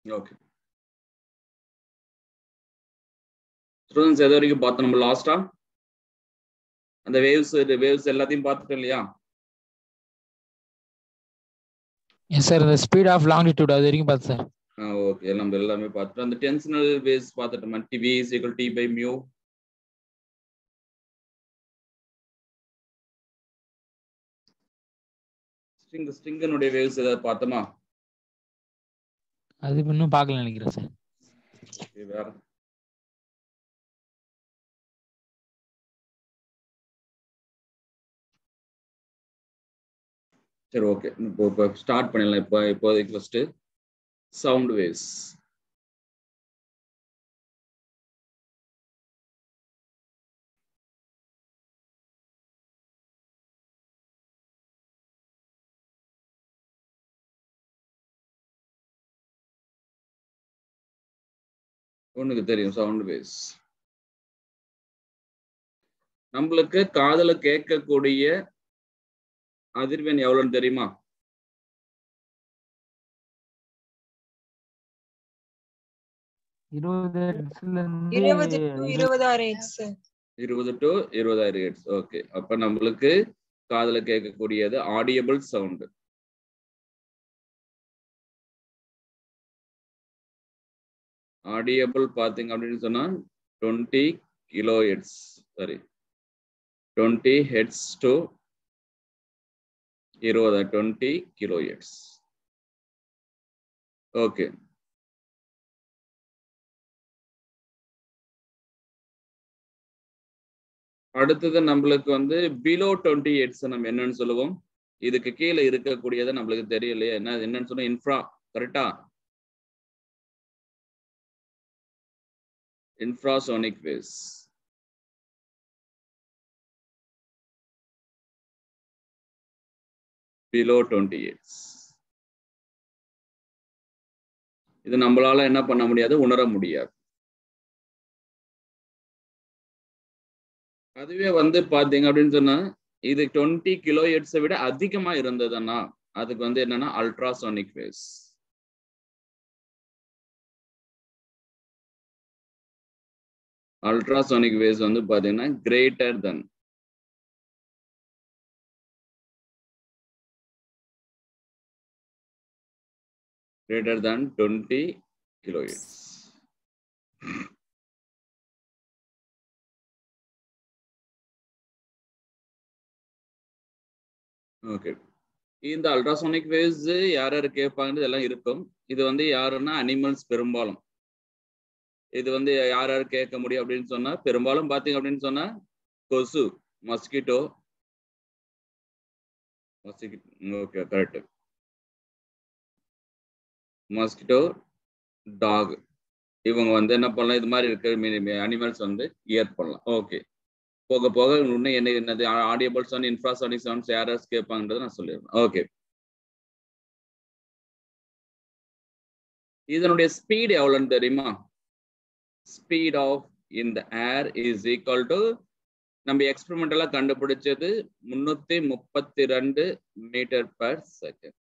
Okay students எது வரைக்கும் பார்த்தோம் நம்ம லாஸ்டா அந்த வேவ்ஸ் வேவ்ஸ் எல்லாத்தையும் பார்த்துட்டோம் இல்லையா எஸ் சார் இந்த ஸ்பீட் ஆஃப் லாங்கிடியூட் அது வரைக்கும் பார்த்து சார் ஓகே நம்ம எல்லாமே பார்த்துட்டோம் அந்த டென்ஷனல் வேவ்ஸ் பார்த்துட்டோம் T v is equal T by mu string ஸ்ட்ரிங்கனுடைய வேவ்ஸ் ஏதாவது பார்த்தோமா அது இன்னும் பார்க்கல நினைக்கிறேன் சார் Okay, வேற சரி ஓகே இப்போ இப்போ ஸ்டார்ட் பண்ணிடலாம் இப்போ இப்போதைக்கு ஃபர்ஸ்ட் சவுண்ட் வேவ்ஸ் ஒண்ணுக்கு தெரியும் சவுண்ட் வேவ்ஸ் நம்மளுக்கு காதுல கேட்கக்கூடிய அதிர்வெண் எவ்வளவுன்னு தெரியுமா இருபது ஹெர்ட்ஸ்ல இருபது to இருந்து இருபதாயிரம் ஹெட்ஸ் இருபது டு இருபதாயிரம் ஹெர்ட்ஸ் ஓகே அப்ப நம்மளுக்கு காதுல கேட்கக்கூடியது ஆடியபிள் சவுண்ட் ஆடியபிள் பாத்தீங்க அப்படின்னு சொன்னா twenty kilo hertz sorry twenty hertz to இருபது டுவெண்ட்டி கிலோ ஹெட்ஸ் ஓகே அடுத்தது நம்மளுக்கு வந்து பிலோ டுவெண்ட்டி எயிட்ஸ் நம்ம என்னன்னு சொல்லுவோம் இதுக்கு கீழே இருக்கக்கூடியதை நம்மளுக்கு தெரியலையே என்ன என்னன்னு சொன்னா இன்ஃப்ரா கரெக்டா infrasonic waves below twenty hertz இது நம்மளால என்ன பண்ண முடியாது உணர முடியாது அதுவே வந்து பாத்தீங்க அப்படின்னு சொன்னா இது டுவெண்ட்டி கிலோ ஹெட்ஸை விட அதிகமா இருந்ததுன்னா அதுக்கு வந்து என்னன்னா அல்ட்ராசோனிக் வேவ்ஸ் அல்ட்ராசோனிக் வேவ்ஸ் வந்து பாத்தீங்கன்னா greater than greater than 20 kilohertz. Okay இந்த அல்ட்ராசோனிக் வேவ்ஸ் யார் யார் கேட்பாங்கன்னு எல்லாம் இருக்கும் இது வந்து யாருன்னா அனிமல்ஸ் பெரும்பாலும் இது வந்து யார் யார் கேட்க முடியும் அப்படின்னு சொன்னா பெரும்பாலும் பாத்தீங்க அப்படின்னு சொன்னா கொசு mosquito okay correct mosquito dog இவங்க வந்து என்ன பண்ணலாம் இது மாதிரி இருக்கிற அனிமல்ஸ் வந்து இயர் பண்ணலாம் ஓகே போக போக இன்னும் என்ன என்னது ஆடியபிள் சவுண்ட் இன்ஃப்ராசானிக் சவுண்ட்ஸ் யாராவது கேட்பாங்கன்றதை நான் சொல்லிடுறேன் ஓகே இதனுடைய ஸ்பீட் எவ்வளோன்னு தெரியுமா ஸ்பீட் ஆஃப் இந்த ஏர் இஸ் ஈக்குவல் டு நம்ம எக்ஸ்பெரிமெண்டலா கண்டுபிடிச்சது முன்னூத்தி முப்பத்தி ரெண்டு metre per second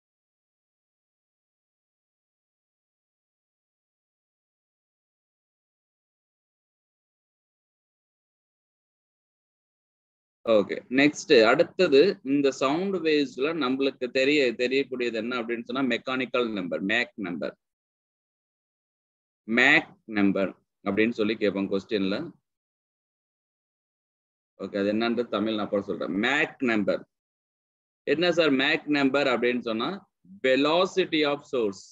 okay next அடுத்தது இந்த சவுண்ட் வேவ்ஸ்ல நம்மளுக்கு தெரிய தெரியக்கூடியது என்ன அப்படின்னு சொன்னா mechanical number Mach number Mach number அப்படின்னு சொல்லி கேட்போம் கொஸ்டின்ல ஓகே அது என்னன்றது தமிழ் நான் அப்புறம் சொல்றேன் மேக் நம்பர் என்ன சார் மேக் நம்பர் அப்படின்னு சொன்னா வெலாசிட்டி ஆஃப் சோர்ஸ்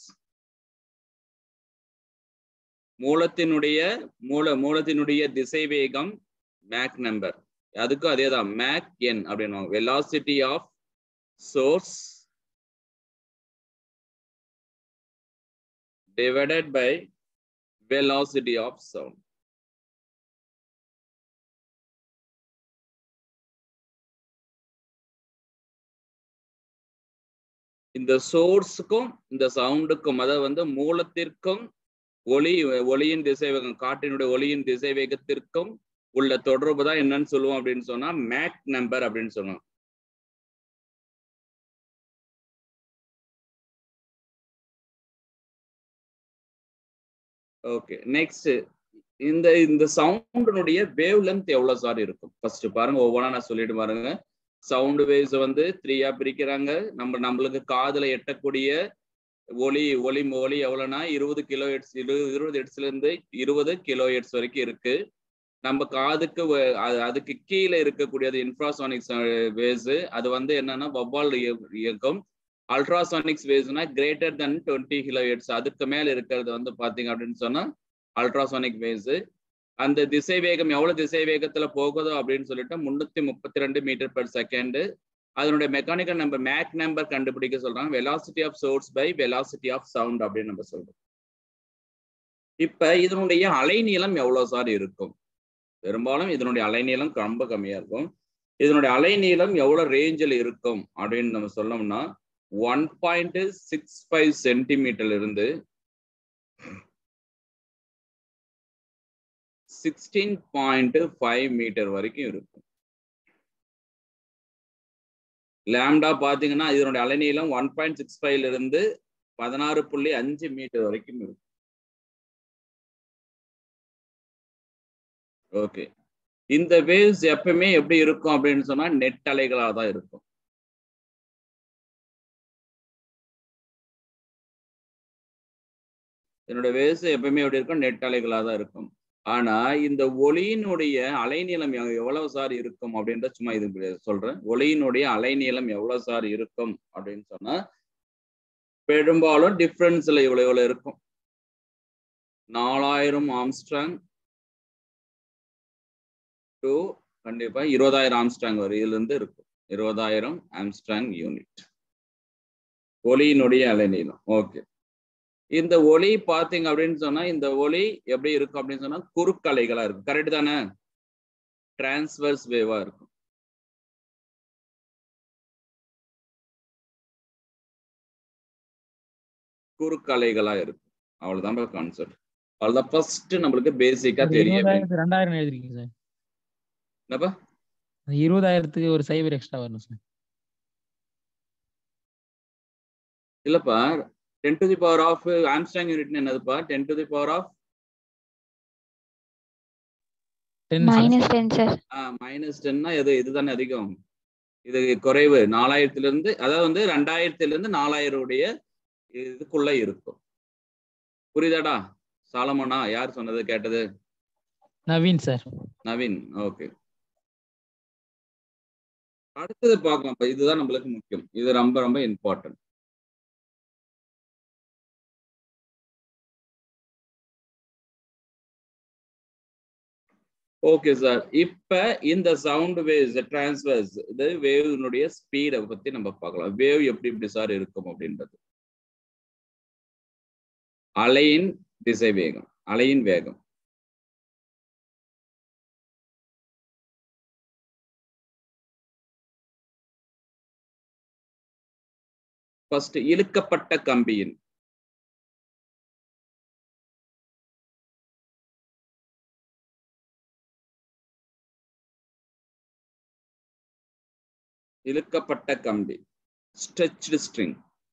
மூலத்தினுடைய மூல மூலத்தினுடைய திசைவேகம் மேக் நம்பர் அதுக்கும் அதே தான் மேக் என் அப்படின்னு velocity of source divided by velocity of sound. இந்த சோர்ஸுக்கும் இந்த சவுண்டுக்கும் அதாவது வந்து மூலத்திற்கும் ஒளி ஒளியின் திசைவேகம் காற்றினுடைய ஒளியின் திசைவேகத்திற்கும் உள்ள தொடர்பு தான் என்னன்னு சொல்லுவோம் அப்படின்னு சொன்னா மேக் நம்பர் அப்படின்னு சொல்லுவோம் ஓகே நெக்ஸ்ட் இந்த இந்த சவுண்டினுடைய வேவ் லென்த் எவ்வளவு சார் இருக்கும் ஃபர்ஸ்ட் பாருங்க ஒவ்வொன்றா நான் சொல்லிட்டு பாருங்க சவுண்ட் வேவ்ஸ் வந்து த்ரீயா பிரிக்கிறாங்க நம்ம நம்மளுக்கு காதுல எட்டக்கூடிய ஒலி ஒலி ஒலி எவ்வளவுனா இருபது கிலோ ஹெட்ஸ் இருபது இருபது ஹெட்ஸ்ல இருந்து இருபது கிலோ ஹெட்ஸ் வரைக்கும் இருக்கு நம்ம காதுக்கு வ- அது- அதுக்கு கீழே இருக்கக்கூடியது இன்ஃப்ராசானிக்ஸ் வேஸ் அது வந்து என்னன்னா வவ்வால் இய- இயக்கம் அல்ட்ராசானிக்ஸ் வேஸ்னா greater than twenty kilo hertz அதுக்கு மேல இருக்கிறது வந்து பாத்தீங்க அப்படின்னு சொன்னா அல்ட்ராசானிக் வேஸ் அந்த திசை வேகம் எவ்வளவு திசை வேகத்துல போகுதோ அப்படின்னு சொல்லிட்டு முன்னூத்தி முப்பத்தி ரெண்டு மீட்டர் பெர் செகண்ட் அதனுடைய மெக்கானிக்கல் நம்பர் மேக் நம்பர் கண்டுபிடிக்க சொல்றாங்க velocity of source by velocity of sound அப்படின்னு நம்ம சொல்றோம் இப்ப இதனுடைய அலைநீளம் எவ்வளவு சார் இருக்கும் பெரும்பாலும் இதனுடைய அலைநீளம் ரொம்ப கம்மியா இருக்கும் இதனுடைய அலைநீளம் எவ்வளவு ரேஞ்சில் இருக்கும் அப்படின்னு நம்ம சொன்னோம்னா ஒன் பாயிண்ட் சிக்ஸ் ஃபைவ் சென்டிமீட்டர்ல இருந்து சிக்ஸ்டீன் பாயிண்ட் ஃபைவ் மீட்டர் வரைக்கும் இருக்கும் லேம்டா பாத்தீங்கன்னா இதனுடைய அலைநீளம் ஒன் பாயிண்ட் சிக்ஸ் ஃபைவ்ல இருந்து பதினாறு புள்ளி அஞ்சு மீட்டர் வரைக்கும் இருக்கும் ஓகே இந்த வேவ்ஸ் எப்பவுமே எப்படி இருக்கும் அப்படின்னு சொன்னா நெட் அலைகளாக தான் இருக்கும் என்னோட வேவ்ஸ் எப்பவுமே எப்படி இருக்கும் நெட் அலைகளாக தான் இருக்கும் ஆனா இந்த ஒளியினுடைய அலைநீளம் எவ்- எவ்வளவு சார் இருக்கும் அப்படின்றத சும்மா இது சொல்றேன் ஒளியினுடைய அலைநீளம் எவ்வளவு சார் இருக்கும் அப்படின்னு சொன்னா பெரும்பாலும் டிஃப்ரென்ஸ்ல இவ்வளவு இவ்வளவு இருக்கும் நாலாயிரம் ஆம்ஸ்ட்ராங் டு கண்டிப்பா இருபதாயிரம் ஆம்ஸ்ட்ராங் வரையிலிருந்து இருக்கும் இருபதாயிரம் ஆம்ஸ்ட்ராங் யூனிட் ஒளியினுடைய அலைநீளம் ஓகே இந்த ஒளி பாத்தீங்க அப்படின்னு சொன்னா இந்த ஒளி எப்படி இருக்கும் அப்படின்னு சொன்னா குறுக்கலைகளா இருக்கும் கரெக்ட் தானே டிரான்ஸ்வர்ஸ் வேவா இருக்கும் குறுக்கலைகளா இருக்கும் அவ்வளவுதான் கான்செப்ட் அவ்வளவுதான் ஃபர்ஸ்ட் நம்மளுக்கு பேசிக்கா அது தெரிய வேணும். இருபதாயிரத்து ரெண்டாயிரம் எழுதிருக்கீங்க சார் என்னப்பா அந்த இருபதாயிரத்துக்கு ஒரு சைபர் எக்ஸ்ட்ரா வரணும் சார் இல்லப்பா ten to the power of angstrom unit என்னதுப்பா ten to the power of ten minus ten sir minus டென்னா எது இதுதானே அதிகம் இது குறைவு நாலாயிரத்துல இருந்து அதாவது வந்து ரெண்டாயிரத்துல இருந்து நாலாயிரம் உடைய இதுக்குள்ள இருக்கும் புரியுதாடா சாலமோனா யார் சொன்னது கேட்டது நவீன் சார் நவீன் ஓகே அடுத்தது பார்க்கலாம் இப்ப இதுதான் நம்மளுக்கு முக்கியம் இது ரொம்ப ரொம்ப இம்பார்ட்டன்ட் ஓகே சார் இப்ப இந்த சவுண்ட் வேவ்ஸ் டிரான்ஸ்வர்ஸ் இது வேவ்னுடைய ஸ்பீடை பத்தி நம்ம பார்க்கலாம் வேவ் எப்படி இப்படி சார் இருக்கும் அப்படின்றது அலையின் திசை வேகம் அலையின் வேகம் ஃபர்ஸ்ட் இழுக்கப்பட்ட கம்பியின் இழுக்கப்பட்ட கம்பி ஸ்ட்ரெச்டு ஸ்ட்ரிங்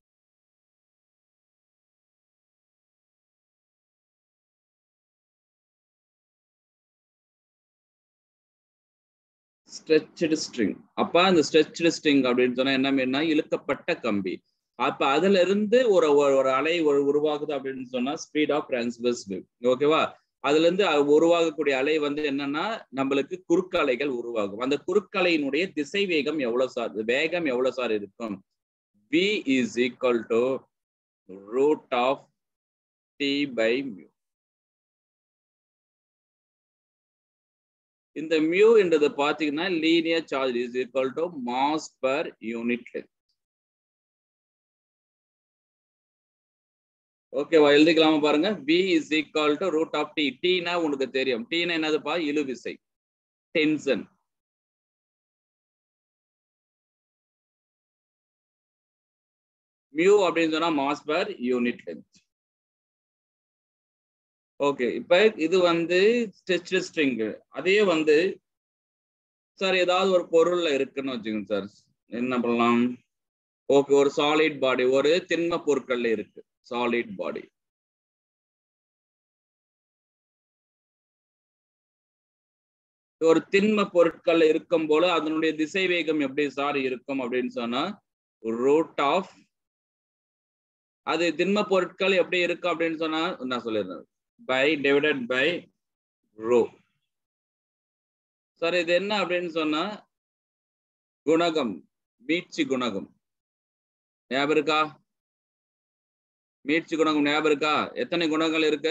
ஸ்ட்ரெச்டு ஸ்ட்ரிங் அப்ப அந்த ஸ்ட்ரெச்டு ஸ்ட்ரிங் அப்படின்னு சொன்னா என்ன மீன்னா இழுக்கப்பட்ட கம்பி அப்ப அதுல இருந்து ஒரு ஒரு ஒரு அலை ஒரு உருவாகுது அப்படின்னு சொன்னா ஸ்பீட் ஆஃப் டிரான்ஸ்வர்ஸ் வேவ் ஓகேவா அதுல இருந்து அ- உருவாகக்கூடிய அலை வந்து என்னன்னா நம்மளுக்கு குறுக்கலைகள் உருவாகும் அந்த குறுக்கலையினுடைய திசை வேகம் எவ்வளவு சார் வேகம் எவ்வளவு சார் இருக்கும் v is equal to root of t by mu இந்த மியூ என்றது பாத்தீங்கன்னா linear charge is equal to mass per unit length ஓகேவா எழுதிக்கலாமா பாருங்க v is equal to root of t tனா உனக்கு தெரியும் tனா என்னதுப்பா இழுவிசை டென்ஷன் மியூ அப்படின்னு சொன்னா mass per unit length okay இப்ப இது வந்து ஸ்ட்ரெச் ஸ்ட்ரிங் அதே வந்து சார் ஏதாவது ஒரு பொருள்ல இருக்குன்னு வச்சுக்கோங்க சார் என்ன பண்ணலாம் ஓகே ஒரு சாலிட் பாடி ஒரு திண்ம பொருட்கள்ல இருக்கு சாலிட் பாடி ஒரு திண்ம பொருட்கள் இருக்கும் போல அதனுடைய திசை வேகம் எப்படி சார் இருக்கும் அப்படின்னு சொன்னா ரூட் ஆஃப் அது திண்ம பொருட்கள் எப்படி இருக்கும் அப்படின்னு சொன்னா நான் சொல்லிடுறேன் by divided by rho sir இது என்ன அப்படின்னு சொன்னா குணகம் மீட்சி குணகம் ஞாபகம் இருக்கா மீட்சி குணகம் ஞாபகம் இருக்கா எத்தனை குணங்கள் இருக்கு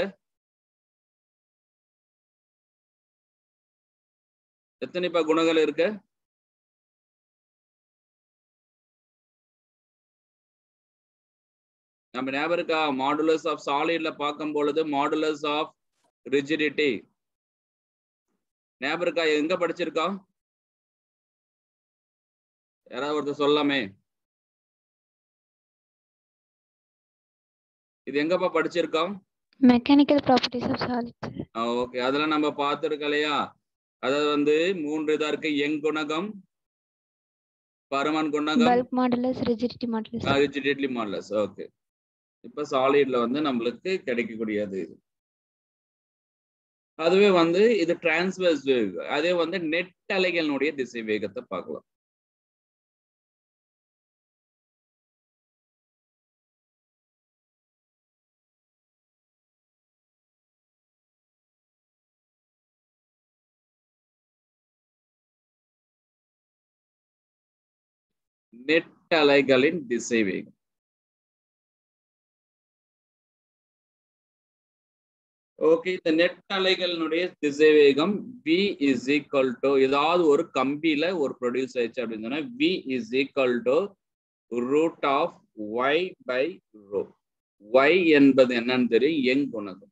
எத்தனை இப்ப குணங்கள் இருக்கு நம்ம ஞாபகம் இருக்கா மாடுலஸ் ஆஃப் சாலிட்ல பார்க்கும் பொழுது மாடுலஸ் ஆஃப் ரிஜிடிட்டி ஞாபகம் இருக்கா எங்க படிச்சிருக்கோம் யாராவது ஒருத்தர் சொல்லாமே இது எங்கப்பா படிச்சிருக்கோம் mechanical properties of solids okay அதெல்லாம் நம்ம பார்த்துருக்கோம் இல்லையா அதாவது வந்து மூன்று இதா இருக்கு எங் குணகம் பரமன் குணகம் bulk modulus rigidity modulus rigidity modulus okay இப்ப சாலிட்ல வந்து நம்மளுக்கு கிடைக்கக்கூடியது இது அதுவே வந்து இது டிரான்ஸ்வர்ஸ் வேவ் அதே வந்து நெட் அலைகளினுடைய திசை வேகத்தை பார்க்கலாம் நெட் அலைகளின் திசை வேகம் ஓகே இந்த நெட் அலைகளினுடைய திசை வேகம் v இஸ் ஈக்குவல் டு ஏதாவது ஒரு கம்பியில ஒரு ப்ரொடியூஸ் ஆயிடுச்சு அப்படின்னு சொன்னா v is equal to root of y by rho y என்பது என்னன்னு தெரியும் எங் குணகம்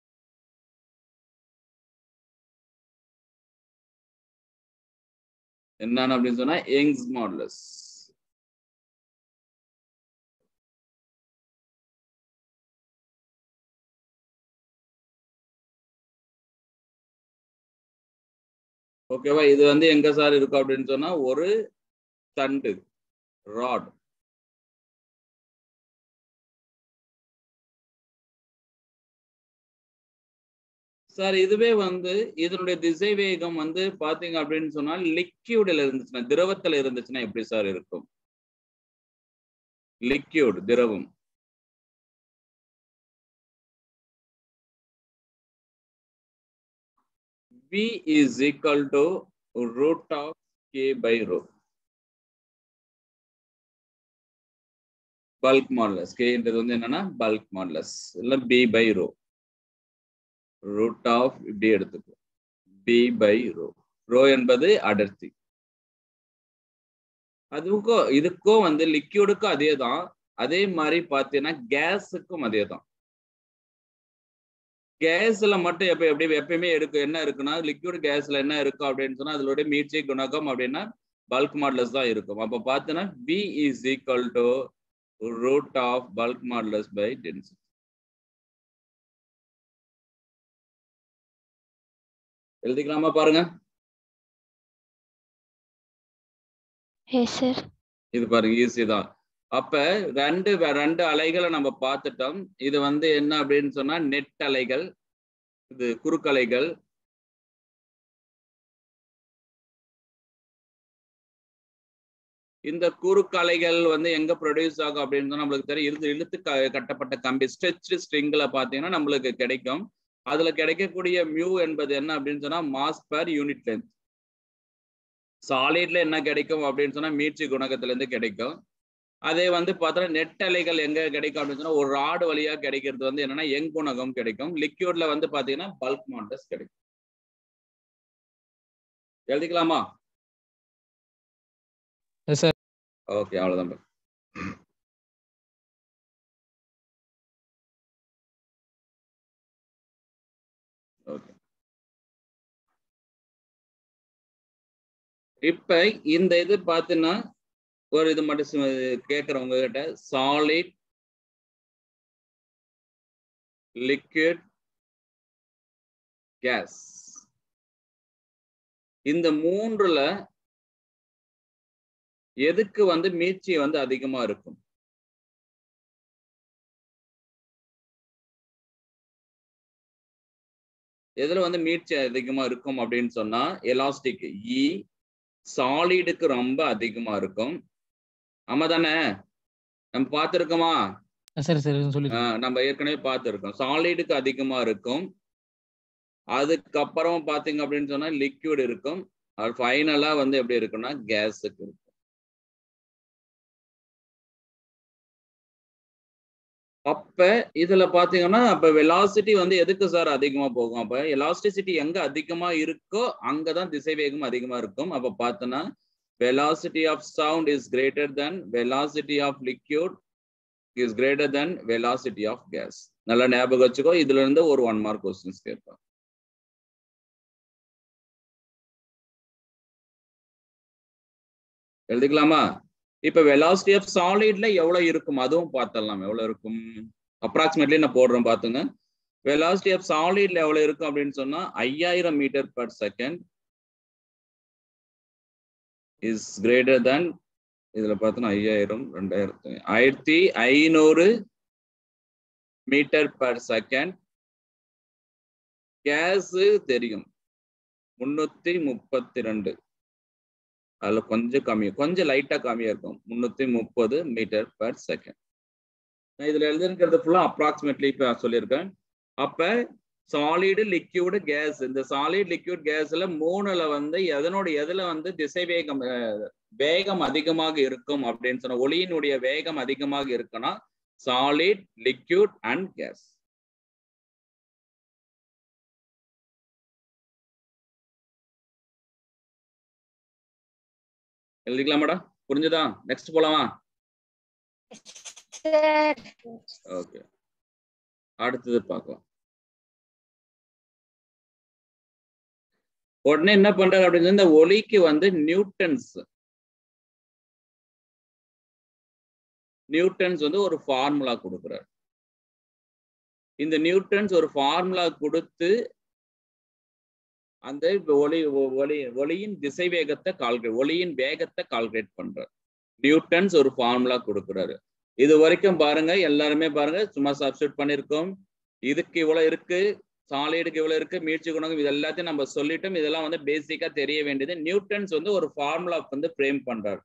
என்னன்னு அப்படின்னு சொன்னா யங்ஸ் மாடுலஸ் ஓகேவா இது வந்து எங்க சார் இருக்கும் அப்படின்னு சொன்னா ஒரு தண்டு ராட் சார் இதுவே வந்து இதனுடைய திசை வேகம் வந்து பாத்தீங்க அப்படின்னு சொன்னா லிக்யூட்ல இருந்துச்சுன்னா திரவத்துல இருந்துச்சுன்னா எப்படி சார் இருக்கும் லிக்யூட் திரவம் V is equal to root of K by rho. Bulk modulus கேன்றது வந்து என்னன்னா பல்க் மாடலஸ் இல்ல P by rho root of இப்படி எடுத்துக்கோ பி பை ரோ ரோ என்பது அடர்த்தி அதுக்கும் இதுக்கும் வந்து லிக்யூடுக்கும் அதே தான் அதே மாதிரி பார்த்தீங்கன்னா கேஸுக்கும் அதே தான் கேஸ்ல மட்டும் எப்ப எப்படி எப்பயுமே எடுக்கும் என்ன இருக்குன்னா லிக்விட் கேஸ்ல என்ன இருக்கும் அப்படின்னு சொன்னா அதோட மீட்சி குணகம் அப்படின்னா பல்க் மாடலஸ் தான் இருக்கும் அப்ப பார்த்தோன்னா P is equal to root of bulk modulus by density எழுதிக்கலாமா பாருங்க எஸ் சார் இது பாருங்க ஈஸி தான் அப்ப ரெண்டு வே- ரெண்டு அலைகளை நம்ம பார்த்துட்டோம் இது வந்து என்ன அப்படின்னு சொன்னா நெட் அலைகள் இது குறுக்கலைகள் இந்த குறுக்கலைகள் வந்து எங்க ப்ரொடியூஸ் ஆகும் அப்படின்னு சொன்னா நம்மளுக்கு தெரியும் இழுத்து இழுத்து க- கட்டப்பட்ட கம்பி ஸ்ட்ரெச் ஸ்ட்ரிங்ல பாத்தீங்கன்னா நம்மளுக்கு கிடைக்கும் அதுல கிடைக்கக்கூடிய மியூ என்பது என்ன அப்படின்னு சொன்னா மாஸ் per யூனிட் லென்த் சாலிட்ல என்ன கிடைக்கும் அப்படின்னு சொன்னா மீட்சி குணகத்துல இருந்து கிடைக்கும் அதே வந்து பார்த்தோன்னா நெட் அலைகள் எங்க கிடைக்கும் அப்படின்னு சொன்னா ஒரு ராடு வழியா கிடைக்கிறது வந்து என்னன்னா எங் குணகம் கிடைக்கும் லிக்யூட்ல வந்து பாத்தீங்கன்னா பல்க் மாண்டஸ் கிடைக்கும் எழுதிக்கலாமா எஸ் சார் ஓகே அவ்வளவுதான் பாரு. ஓகே இப்ப இந்த இது பார்த்தீங்கன்னா ஒரு இது மட்டும் சு- கேட்கிறேன் உங்ககிட்ட சாலிட் லிக்விட் கேஸ் இந்த மூன்றுல எதுக்கு வந்து மீட்சி வந்து அதிகமா இருக்கும் எதுல வந்து மீட்சி அதிகமா இருக்கும் அப்படின்னு சொன்னா எலாஸ்டிக் இ சாலிடுக்கு ரொம்ப அதிகமா இருக்கும் ஆமா தானே நம்ம பார்த்துருக்கோமா சரி சரி சொல்லி ஆஹ் நம்ம ஏற்கனவே பார்த்துருக்கோம் சாலிடுக்கு அதிகமா இருக்கும் அதுக்கப்புறம் பாத்தீங்க அப்படின்னு சொன்னா லிக்விட் இருக்கும் அது ஃபைனலா வந்து எப்படி இருக்கும்னா கேஸுக்கு இருக்கும் அப்ப இதுல பாத்தீங்கன்னா அப்ப வெலாசிட்டி வந்து எதுக்கு சார் அதிகமா போகும் அப்ப எலாஸ்டிசிட்டி எங்க அதிகமா இருக்கோ அங்கதான் திசைவேகம் அதிகமா இருக்கும் அப்ப பார்த்தோன்னா velocity of sound is greater than velocity of liquid is greater than velocity of gas நல்லா ஞாபகம் வச்சுக்கோ இதுல இருந்து ஒரு ஒன் மார்க் கொஸ்டின்ஸ் கேட்பாங்க எழுதிக்கலாமா இப்ப வெலாசிட்டி ஆஃப் சாலிட்ல எவ்வளவு இருக்கும் அதுவும் பார்த்தரலாம் எவ்வளவு இருக்கும் அப்ராக்சிமேட்லி நான் போடுறேன் பாத்துங்க வெலாசிட்டி ஆஃப் சாலிட்ல எவ்வளவு இருக்கும் அப்படின்னு சொன்னா ஐயாயிரம் metre per second is greater than இதுல பார்த்தோன்னா ஐயாயிரம் ரெண்டாயிரத்தி ஆயிரத்தி ஐநூறு மீட்டர் பர் செகண்ட் கேஸ் தெரியும் முன்னூத்தி முப்பத்தி ரெண்டு அதுல கொஞ்சம் கம்மி கொஞ்சம் லைட்டா கம்மியா இருக்கும் முன்னூத்தி முப்பது மீட்டர் பர் செகண்ட் நான் இதுல எழுதிருக்கிறது ஃபுல்லா அப்ராக்சிமேட்லி இப்ப சொல்லியிருக்கேன் அப்ப சாலிடு லிக்யூடு கேஸ் இந்த சாலிட் லிக்யூட் கேஸ்ல மூணுல வந்து எதனோட எதுல வந்து திசை வேகம் அஹ், வேகம் அதிகமாக இருக்கும் அப்படின்னு சொன்னா ஒளியினுடைய வேகம் அதிகமாக இருக்குன்னா சாலிட் லிக்யூட் அண்ட் கேஸ் எழுதிக்கலாமாடா புரிஞ்சுதா நெக்ஸ்ட் போலாமா சார் ஓகே அடுத்தது பார்க்கலாம் உடனே என்ன பண்றாரு அப்படின்னு இந்த ஒலிக்கு வந்து நியூட்டன்ஸ் நியூட்டன்ஸ் வந்து ஒரு ஃபார்முலா கொடுக்குறாரு இந்த நியூட்டன்ஸ் ஒரு ஃபார்முலா கொடுத்து அந்த இப்ப ஒளி ஒ- ஒளி ஒளியின் திசை வேகத்தை கால்குலேட் ஒளியின் வேகத்தை கால்குலேட் பண்றாரு நியூட்டன்ஸ் ஒரு ஃபார்முலா கொடுக்குறாரு இது வரைக்கும் பாருங்க எல்லாருமே பாருங்க சும்மா சப்ஸ்டியூட் பண்ணிருக்கோம் இதுக்கு இவ்வளவு இருக்கு சாலிடுக்கு இவ்வளவு இருக்கு மீட்சி குணகம் இது எல்லாத்தையும் நம்ம சொல்லிட்டோம் இதெல்லாம் வந்து பேசிக்கா தெரிய வேண்டியது நியூட்டன்ஸ் வந்து ஒரு ஃபார்முலா வந்து ஃப்ரேம் பண்றாரு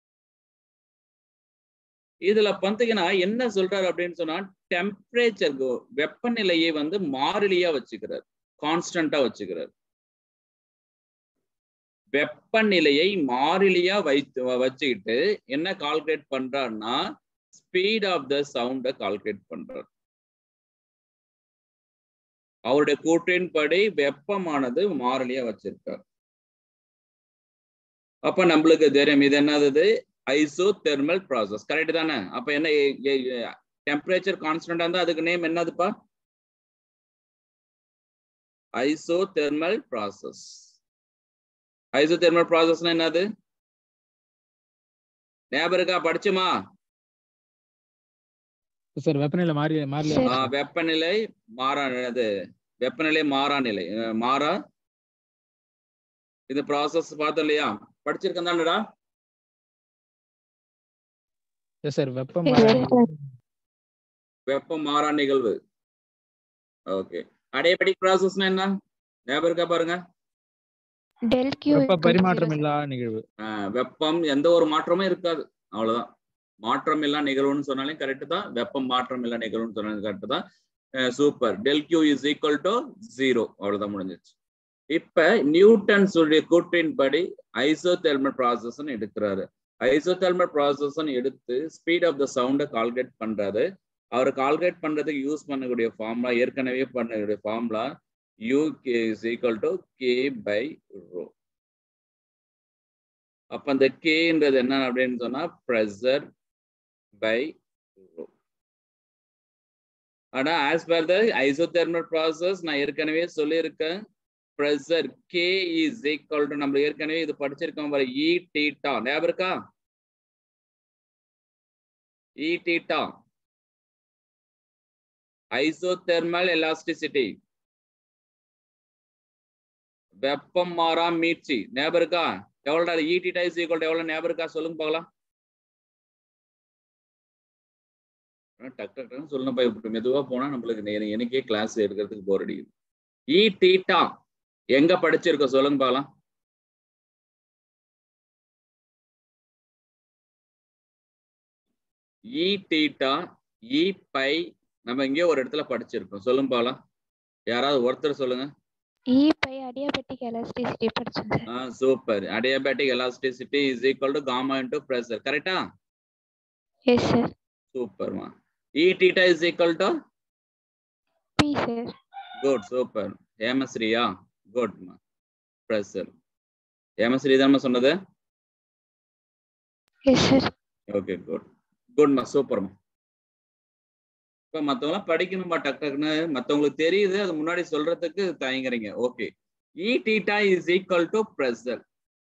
இதுல பார்த்தீங்கன்னா என்ன சொல்றாரு அப்படின்னு சொன்னா டெம்பரேச்சர் வெப்பநிலையை வந்து மாறிலியா வச்சுக்கிறார் கான்ஸ்டன்டா வச்சுக்கிறார் வெப்பநிலையை மாறிலியா வைத்து வச்சுக்கிட்டு என்ன கால்குலேட் பண்றாருன்னா ஸ்பீட் ஆஃப் த சவுண்ட கால்குலேட் பண்றார் அவருடைய கூற்றின்படி வெப்பமானது மாறிலியா வச்சிருக்கார் அப்ப நம்மளுக்கு தெரியும் இது என்னது ஐசோ தெர்மல் ப்ராசஸ் கரெக்ட் தானே அப்ப என்ன டெம்பரேச்சர் கான்ஸ்டன்டா இருந்தா அதுக்கு நேம் என்னதுப்பா isothermal process isothermal ப்ராசஸ்னா என்னது ஞாபகம் இருக்கா படிச்சுமா சார் வெப்பநிலை மாறி மாறல சரி. ஆஹ் வெப்பநிலை மாறா அது வெப்பநிலை மாறா நிலை அஹ் மாறா இது ப்ராசஸ் பார்த்தோம் இல்லையா படிச்சிருக்கேன் தானடா சார் வெப்பம் Yes, sir. வெப்பம் மாறா நிகழ்வு ஓகே அடையபடிக் ப்ராசஸ்னா என்ன ஞாபகம் இருக்கா பாருங்க del q வெப்ப equal to பரிமாற்றம் zero, இல்லா நிகழ்வு ஆஹ் வெப்பம் எந்த ஒரு மாற்றமும் இருக்காது அவ்வளவுதான் மாற்றம் இல்லா நிகழ்வுன்னு சொன்னாலே கரெக்ட் தான் வெப்பம் மாற்றம் இல்லா நிகழ்வுன்னு சொன்னாலும் கரெக்ட் தான் super del Q is equal to zero அவ்வளவுதான் முடிஞ்சிச்சு இப்ப நியூட்டன்ஸ் உடைய கூற்றின்படி ஐசோதெர்மல் ப்ராசஸ் எடுக்கிறாரு ஐசோதெர்மல் ப்ராசஸ் எடுத்து ஸ்பீட் ஆஃப் த சவுண்டை கால்குலேட் பண்றாரு அவர் கால்குலேட் பண்றதுக்கு யூஸ் பண்ணக்கூடிய ஃபார்முலா ஏற்கனவே பண்ணக்கூடிய formula U K is equal to K by rho அப்ப அந்த கேன்றது என்ன அப்படின்னு சொன்னா ப்ரெஷர் பை ரோ ஆனா as per the isothermal process நான் ஏற்கனவே சொல்லியிருக்கேன் pressure K is equal to நம்ம ஏற்கனவே இது படிச்சிருக்கோம் பாரு இ டீட்டா ஞாபகம் இருக்கா இ டீட்டா ஐசோதெர்மல் எலாஸ்டிசிட்டி வெப்பம் மாறா மீட்சி ஞாபகம் இருக்கா எவ்வளோடா இ டீட்டா இஸ் ஈக்குவல் எவ்வளோ ஞாபகம் இருக்கா சொல்லுங்க பார்க்கலாம் டக் டக் டக்குன்னு சொல்லணும் போய் மெதுவா போனா நம்மளுக்கு நே- எனக்கே கிளாஸ் எடுக்கிறதுக்கு போர் அடிக்குது இ தீட்டா எங்க படிச்சிருக்கோம் சொல்லுங்க பாக்கலாம் இ தீட்டா இ பை நம்ம எங்கேயோ ஒரு இடத்துல படிச்சிருக்கோம் சொல்லுங்க பாக்கலாம் யாராவது ஒருத்தர் சொல்லுங்க இ பை அடியாபெட்டிக் எலாஸ்டிசிட்டி படிச்சோம் சார் ஆ super adiabatic elasticity is equal to gamma into pressure கரெக்டா எஸ் சார் சூப்பர்மா E theta is equal to P sir good super ஹேமஸ்ரீயா குட்மா பிரஷர் ஹேமஸ்ரீ தானே சொன்னது எஸ் சார் ஓகே குட் குட்மா சூப்பர்மா இப்போ மற்றவங்களாம் படிக்கணுமா டக் டக்குன்னு மற்றவங்களுக்கு தெரியுது அது முன்னாடி சொல்றதுக்கு தயங்குறீங்க okay E theta is equal to pressure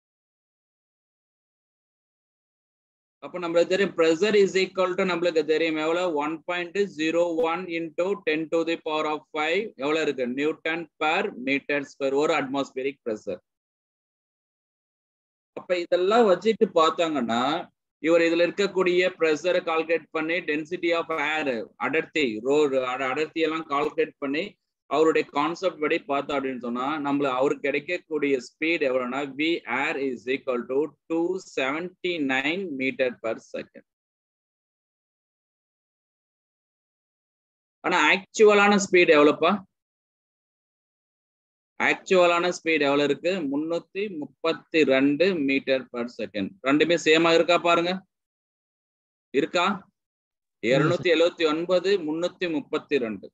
அப்போ நம்மளுக்கு தெரியும் ப்ரெஷர் இஸ் ஈக்குவல் டு நம்மளுக்கு தெரியும் எவ்வளவு one point zero one into ten to the power of five எவ்வளவு இருக்கு நியூட்டன் பர் மீட்டர் ஸ்கொயர் ஒரு அட்மாஸ்பியரிக் ப்ரெஷர் அப்ப இதெல்லாம் வச்சுட்டு பார்த்தாங்கன்னா இவர் இதுல இருக்கக்கூடிய ப்ரெஷரை கால்குலேட் பண்ணி டென்சிட்டி ஆஃப் ஏர் அடர்த்தி ரோடு அடர்த்தி எல்லாம் கால்குலேட் பண்ணி அவருடைய கான்செப்ட் படி பார்த்தோம் அப்படின்னு சொன்னா நம்மள அவருக்கு கிடைக்கக்கூடிய ஸ்பீட் எவ்வளவுனா V air is equal to two seventy nine metre per second ஆனா ஆக்சுவலான ஸ்பீட் எவ்வளவுப்பா ஆக்சுவலான ஸ்பீட் எவ்வளவு இருக்கு முன்னூத்தி முப்பத்தி ரெண்டு மீட்டர் பர் செகண்ட் ரெண்டுமே சேமா இருக்கா பாருங்க இருக்கா இருநூத்தி எழுவத்தி ஒன்பது முன்னூத்தி முப்பத்தி ரெண்டு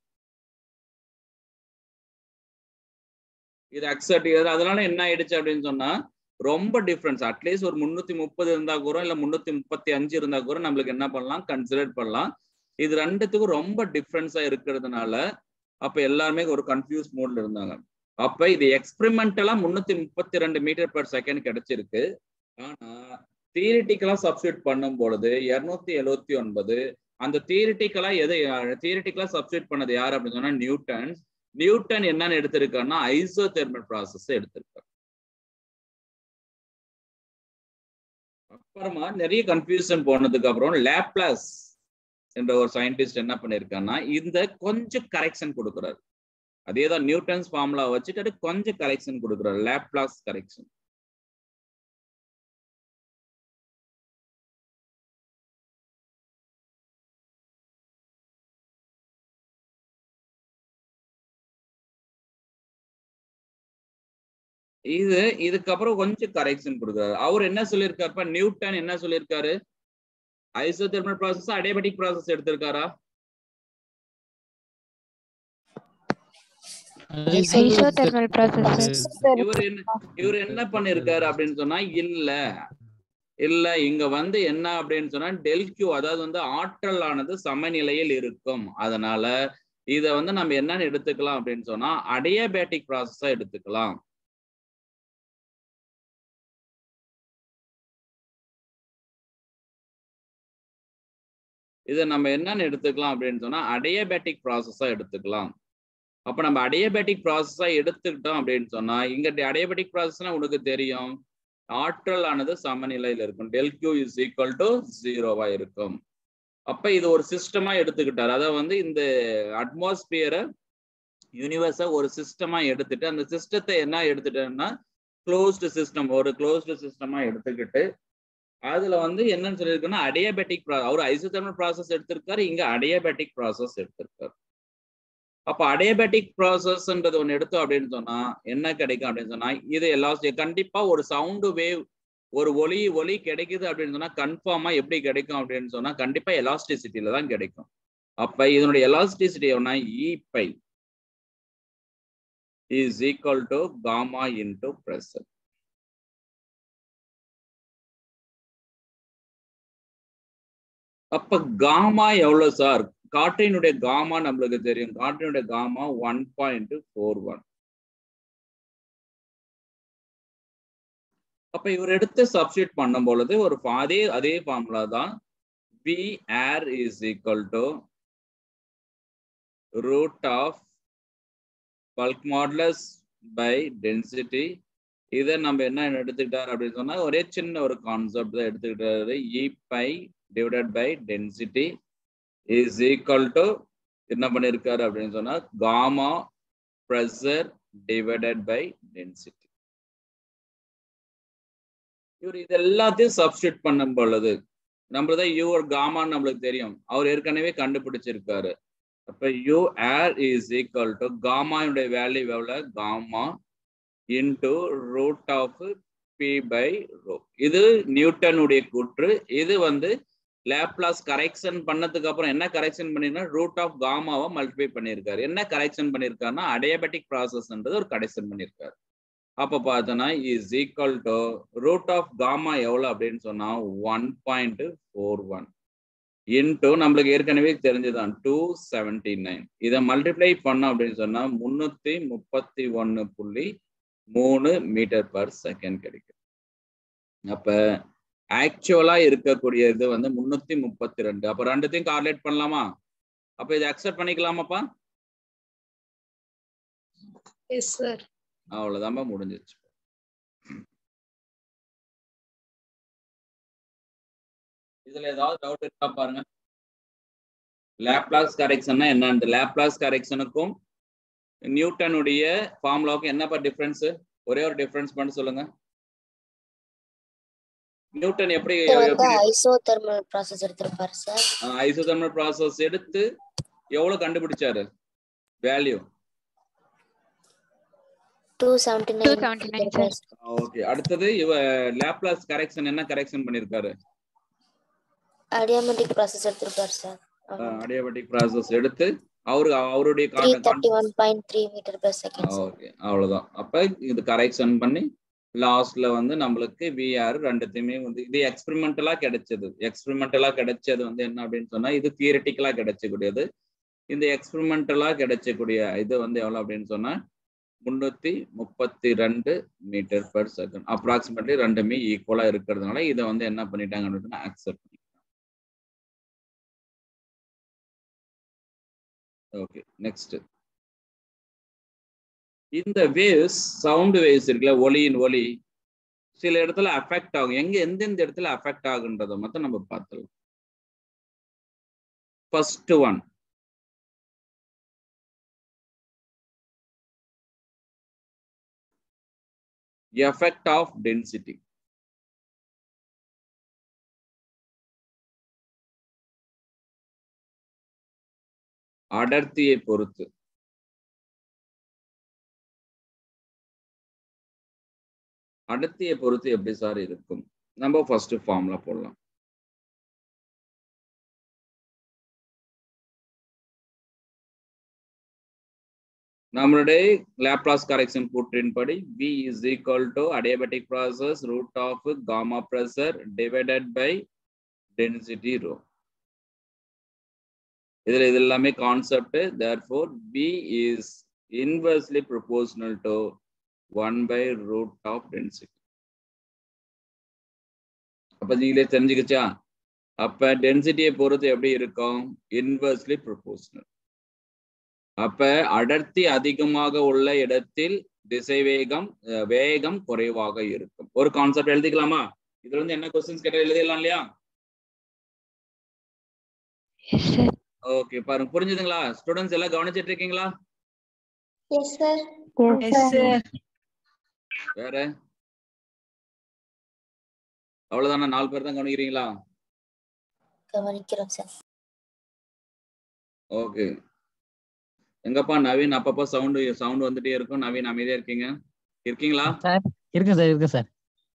இது அக்செப்ட் அதனால என்ன ஆயிடுச்சு அப்படின்னு சொன்னா ரொம்ப டிஃபரன்ஸ் அட்லீஸ்ட் ஒரு முன்னூத்தி முப்பது இருந்தா கூட இல்ல முன்னூத்தி முப்பத்தி அஞ்சு இருந்தா கூட நம்மளுக்கு என்ன பண்ணலாம் கன்சிடர் பண்ணலாம் இது ரெண்டுத்துக்கும் ரொம்ப டிஃபரன்ஸா இருக்கிறதுனால அப்ப எல்லாருமே ஒரு கன்ஃபியூஸ் மூட்ல இருந்தாங்க அப்ப இது எக்ஸ்பெரிமெண்டலா முன்னூத்தி முப்பத்தி ரெண்டு மீட்டர் பர் செகண்ட் கிடைச்சிருக்கு ஆனா தியரிட்டிக்கலா சப்ஸ்டியூட் பண்ணும் பொழுது இருநூத்தி எழுவத்தி ஒன்பது அந்த தியரிட்டிக்கலா எதை தியரிட்டிக்கலா சப்ஸ்டியூட் பண்ணது யார் அப்படின்னு சொன்னா நியூட்டன் நியூட்டன் என்னன்னு எடுத்திருக்காருன்னா ஐசோ தெர்மல் ப்ராசஸ் எடுத்திருக்காரு அப்புறமா நிறைய கன்ஃபியூஷன் போனதுக்கு அப்புறம் லேப்லாஸ் என்ற ஒரு சயின்டிஸ்ட் என்ன பண்ணிருக்காருன்னா இந்த கொஞ்சம் கரெக்ஷன் கொடுக்குறாரு அதே தான் நியூட்டன்ஸ் ஃபார்முலா வச்சுட்டு கொஞ்சம் கரெக்ஷன் கொடுக்குறாரு லேப்லாஸ் கரெக்ஷன் இது இதுக்கப்புறம் கொஞ்சம் கரெக்ஷன் கொடுக்குறாரு அவர் என்ன சொல்லியிருக்காருப்பா நியூட்டன் என்ன சொல்லியிருக்காரு ஐசோதெர்மல் ப்ராசஸ் அடியபெட்டிக் ப்ராசஸ் எடுத்திருக்காரா ஐசோதெர்மல் ப்ராசஸ் இவர் என்ன இவர் என்ன பண்ணிருக்காரு அப்படின்னு சொன்னா இல்ல இல்ல இங்க வந்து என்ன அப்படின்னு சொன்னா டெல்கியூ அதாவது வந்து ஆற்றல் ஆனது சமநிலையில் இருக்கும் அதனால இத வந்து நம்ம என்னன்னு எடுத்துக்கலாம் அப்படின்னு சொன்னா அடியபேட்டிக் ப்ராசஸா எடுத்துக்கலாம் இதை நம்ம என்னன்னு எடுத்துக்கலாம் அப்படின்னு சொன்னா அடியபேட்டிக் ப்ராசஸா எடுத்துக்கலாம் அப்ப நம்ம அடியபேட்டிக் ப்ராசஸா எடுத்துக்கிட்டோம் அப்படின்னு சொன்னா இங்க அடியபேட்டிக் ப்ராசஸ்னா உனக்கு தெரியும் ஆற்றல் ஆனது சமநிலையில இருக்கும் del Q is equal to ஜீரோவா இருக்கும் அப்ப இது ஒரு சிஸ்டமா எடுத்துக்கிட்டாரு அதாவது வந்து இந்த அட்மாஸ்பியரை யூனிவர்ஸை ஒரு சிஸ்டமா எடுத்துட்டு அந்த சிஸ்டத்தை என்ன எடுத்துட்டேன்னா க்ளோஸ்டு சிஸ்டம் ஒரு க்ளோஸ்டு சிஸ்டமா எடுத்துக்கிட்டு அதுல வந்து என்னன்னு சொல்லியிருக்குன்னா அடியபேட்டிக் அவர் ஐசோதர்மல் ப்ராசஸ் எடுத்திருக்காரு இங்க அடியபேட்டிக் ப்ராசஸ் எடுத்திருக்காரு அப்ப அடியபேட்டிக் ப்ராசஸ்ன்றது ஒண்ணு எடுத்தோம் அப்படின்னு சொன்னா என்ன கிடைக்கும் அப்படின்னு சொன்னா இது எல்லா கண்டிப்பா ஒரு சவுண்டு வேவ் ஒரு ஒலி ஒலி கிடைக்குது அப்படின்னு சொன்னா கன்ஃபார்மா எப்படி கிடைக்கும் அப்படின்னு சொன்னா கண்டிப்பா எலாஸ்டிசிட்டியில தான் கிடைக்கும் அப்ப இதனுடைய எலாஸ்டிசிட்டி என்ன E by is equal to gamma into pressure அப்ப காமா எவ்வளவு சார் காற்றினுடைய காமா நம்மளுக்கு தெரியும் காற்றினுடைய gamma one point four one அப்ப இவர் எடுத்து சப்ஸ்டியூட் பண்ணும் பொழுது ஒரு அதே அதே ஃபார்முலா தான் V air is equal to root of bulk modulus by density இதை நம்ம என்ன எடுத்துக்கிட்டார் அப்படின்னு சொன்னா ஒரே சின்ன ஒரு கான்செப்ட் தான் எடுத்துக்கிட்டாரு E by divided by density is equal to என்ன பண்ணியிருக்காரு அப்படின்னு சொன்னா gamma pressure divided by density இவர் இது எல்லாத்தையும் சப்ஸ்டியூட் பண்ணும் பொழுது நம்மளதான் யூ ஒரு காமான்னு நம்மளுக்கு தெரியும் அவர் ஏற்கனவே கண்டுபிடிச்சிருக்காரு அப்ப U air is equal to காமாவுடைய வேல்யூ எவ்வளவு gamma into root of P by rho இது நியூட்டனுடைய கூற்று இது வந்து லேப்லாஸ் கரெக்ஷன் பண்ணதுக்கு அப்புறம் என்ன கரெக்ஷன் பண்ணிருக்கா ரூட் ஆஃப் காமாவை மல்டிப்ளை பண்ணியிருக்காரு என்ன கரெக்ஷன் பண்ணியிருக்காருன்னா அடியபெட்டிக் ப்ராசஸ்ன்றது ஒரு கரெக்ஷன் பண்ணியிருக்காரு அப்ப பார்த்தோன்னா is equal to root of gamma எவ்வளவு அப்படின்னு சொன்னா one point four one into நம்மளுக்கு ஏற்கனவே தெரிஞ்சுதான் டூ செவன்டி நைன் இதை மல்டிப்ளை பண்ணோம் அப்படின்னு சொன்னா முன்னூத்தி முப்பத்தி ஒன்னு புள்ளி மூணு மீட்டர் பர் செகண்ட் கிடைக்கும் அப்ப ஆக்சுவலா இருக்கக்கூடிய இது வந்து முன்னூத்தி முப்பத்தி ரெண்டு அப்ப ரெண்டுத்தையும் கார்லேட் பண்ணலாமா அப்ப இதை அக்செப்ட் பண்ணிக்கலாமாப்பா எஸ் சார் அவ்வளவுதான்ப்பா முடிஞ்சிச்சு இதுல ஏதாவது டவுட் இருக்கா பாருங்க லேப்லாஸ் கரெக்ஷன்னா என்னன்னு லேப்லாஸ் கரெக்ஷனுக்கும் நியூட்டனுடைய ஃபார்முலாவுக்கும் என்னப்பா டிஃபரன்ஸ் ஒரே ஒரு டிஃபரன்ஸ் பண்ணி சொல்லுங்க நியூட்டன் எப்படி வந்து ஐசோதெர்மல் ப்ராசஸ் எடுத்திருப்பாரு சார் ஐசோதர்மல் ப்ராசஸ் எடுத்து எவ்வளவு கண்டுபிடிச்சாரு value two seventy two seventy nine sir okay அடுத்தது இவ லேப்லாஸ் கரெக்ஷன் என்ன கரெக்ஷன் பண்ணிருக்காரு அடியாமெட்ரிக் ப்ராசஸ் எடுத்திருப்பாரு சார் அடியாபெட்டிக் ப்ராசஸ் எடுத்து அவரு அவருடைய three thirty one point three metre per second okay அவ்வளவுதான் அப்ப இது கரெக்ஷன் பண்ணி லாஸ்ட்ல வந்து நம்மளுக்கு விஆர் ரெண்டுத்தையுமே வந்து இது எக்ஸ்பெரிமெண்டலா கிடைச்சது எக்ஸ்பெரிமெண்டலா கிடைச்சது வந்து என்ன அப்படின்னு சொன்னா இது தியரிட்டிக்கலா கிடைச்சக்கூடியது இந்த எக்ஸ்பெரிமெண்டலா கிடைச்சக்கூடிய இது வந்து எவ்வளவு அப்படின்னு சொன்னா முன்னூத்தி முப்பத்தி ரெண்டு மீட்டர் பர் செகண்ட் அப்ராக்சிமேட்லி ரெண்டுமே ஈக்குவலா இருக்கிறதுனால இதை வந்து என்ன பண்ணிட்டாங்க அப்படின்னு அக்செப்ட் பண்ணிட்டாங்க ஓகே நெக்ஸ்ட் இந்த வேவ்ஸ் சவுண்ட் வேவ்ஸ் இருக்குல்ல ஒலியின் ஒலி சில இடத்துல அஃபெக்ட் ஆகும் எங்க எந்தெந்த இடத்துல அஃபெக்ட் ஆகுன்றத மட்டும் நம்ம பார்த்துடலாம் first one effect of density அடர்த்தியை பொறுத்து அடர்த்தியை பொறுத்து எப்படி சார் இருக்கும் நம்ம ஃபர்ஸ்ட் ஃபார்ம்ல போடலாம் நம்மளுடைய லேப்லாஸ் கரெக்ஷன் கூற்றின்படி v is equal to adiabatic process root of gamma pressure divided by density rho இதுல இது எல்லாமே concept therefore v is inversely proportional to 1 by root of density அப்ப நீங்களே தெரிஞ்சுக்கிச்சா அப்ப டென்சிட்டியை பொறுத்து எப்படி இருக்கும் இன்வெர்ஸ்லி ப்ரொபோஷனல் அப்ப அடர்த்தி அதிகமாக உள்ள இடத்தில் திசைவேகம் அஹ், வேகம் குறைவாக இருக்கும் ஒரு கான்செப்ட் எழுதிக்கலாமா இதுல இருந்து என்ன கொஸ்டின்ஸ் கேட்டா எழுதிடலாம் இல்லையா எஸ் சார் ஓகே பாருங்க புரிஞ்சுதுங்களா ஸ்டூடெண்ட்ஸ் எல்லாம் கவனிச்சிட்டு இருக்கீங்களா எஸ் சார் எஸ் சார் வேற அவ்வளவுதானா நாலு பேர் தான் கவனிக்கிறீங்களா கவனிக்கிறோம் சார் ஓகே எங்கப்பா நவீன் அப்பப்போ சவுண்ட் சவுண்ட் வந்துட்டே இருக்கும் நவீன் அமைதியா இருக்கீங்க இருக்கீங்களா சார் இருக்கு சார் இருக்கு சார்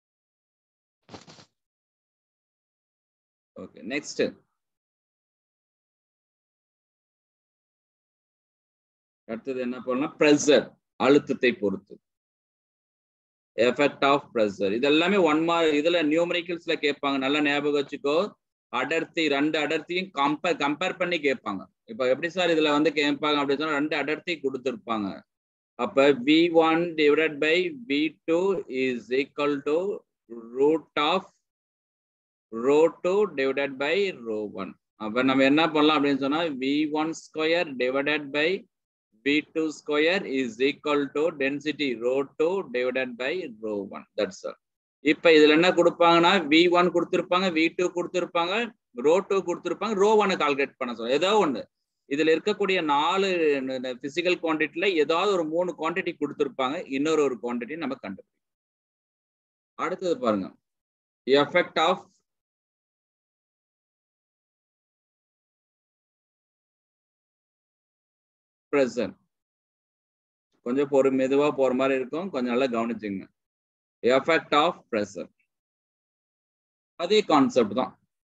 ஓகே நெக்ஸ்ட் அடுத்தது என்ன பண்ணலாம் ப்ரெஷர் அழுத்தத்தை பொறுத்து எஃபெக்ட் ஆஃப் ப்ரெஷர் இது எல்லாமே ஒன் மார்க் இதுல நியூமரிக்கல்ஸ்ல கேட்பாங்க நல்லா ஞாபகம் வச்சுக்கோ அடர்த்தி ரெண்டு அடர்த்தியும் கம்பேர் கம்பேர் பண்ணி கேட்பாங்க இப்போ எப்படி சார் இதுல வந்து கேட்பாங்க அப்படின்னு சொன்னா ரெண்டு அடர்த்தி கொடுத்துருப்பாங்க அப்ப V one divide by V two is equal to root of rho two divided by rho one அப்ப நம்ம என்ன பண்ணலாம் அப்படின்னு சொன்னா V one square divided by V two square is equal to density rho two divided by rho one that's all இப்ப இதுல என்ன கொடுப்பாங்கன்னா வி ஒன் கொடுத்துருப்பாங்க வி டூ கொடுத்துருப்பாங்க ரோ டூ கொடுத்துருப்பாங்க ரோ ஒன்னு கால்குலேட் பண்ண சொல்ல ஏதோ ஒண்ணு இதுல இருக்கக்கூடிய நாலு பிசிக்கல் குவான்டிட்டில ஏதாவது ஒரு மூணு குவான்டிட்டி கொடுத்துருப்பாங்க இன்னொரு ஒரு குவான்டிட்டி நம்ம கண்டுபிடிக்கணும் அடுத்தது பாருங்க எஃபெக்ட் ஆஃப் ப்ரெசன்ட் கொஞ்சம் பொறு மெதுவா போற மாதிரி இருக்கும் கொஞ்சம் நல்லா கவனிச்சுங்க எஃபெக்ட் ஆஃப் ப்ரெஷர் அதே கான்செப்ட் தான்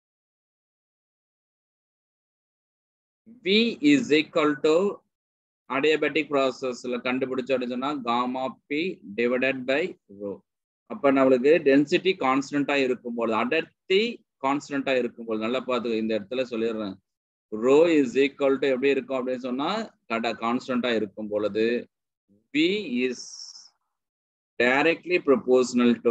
V is equal to adiabatic ப்ராசஸ்ல கண்டுபிடிச்சோம் அப்படின்னு சொன்னா gamma P divided by rho அப்ப நம்மளுக்கு டென்சிட்டி கான்ஸ்டன்டா இருக்கும்போது அடர்த்தி கான்ஸ்டன்டா இருக்கும்போது நல்லா பார்த்துக்க இந்த இடத்துல சொல்லிடுறேன் ரோ இஸ் ஈக்குவல் டு எப்படி இருக்கும் அப்படின்னு சொன்னா கடை கான்ஸ்டன்டா இருக்கும் பொழுது V is directly proportional to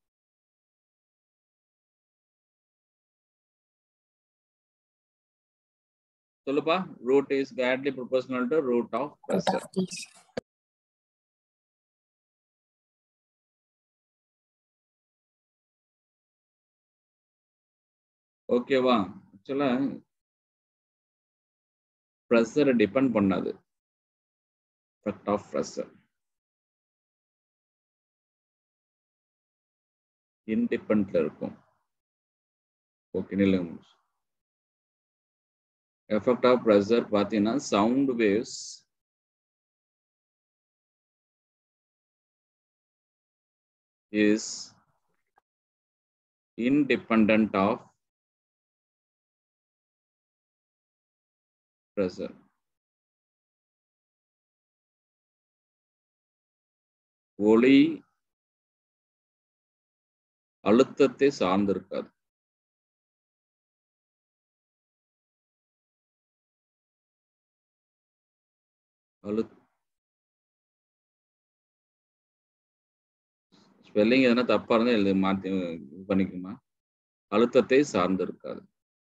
சொல்லுப்பா root is directly proportional to root of root pressure of these. ஓகேவா ஆக்சுவலா ப்ரெஷரை டிபெண்ட் பண்ணாது எஃபெக்ட் ஆஃப் ப்ரெஷர் இன்டிபெண்ட்ல இருக்கும் ஓகே நில்லுங்க எஃபெக்ட் ஆஃப் ப்ரெஷர் பார்த்தீங்கன்னா sound waves is independent of pressure. ஒளி அழுத்தத்தை சார்ந்திருக்காது அழு ஸ்பெல்லிங் எதனா தப்பா இருந்தா எழுதி மாத்தி இது பண்ணிக்குமா அழுத்தத்தை சார்ந்திருக்காது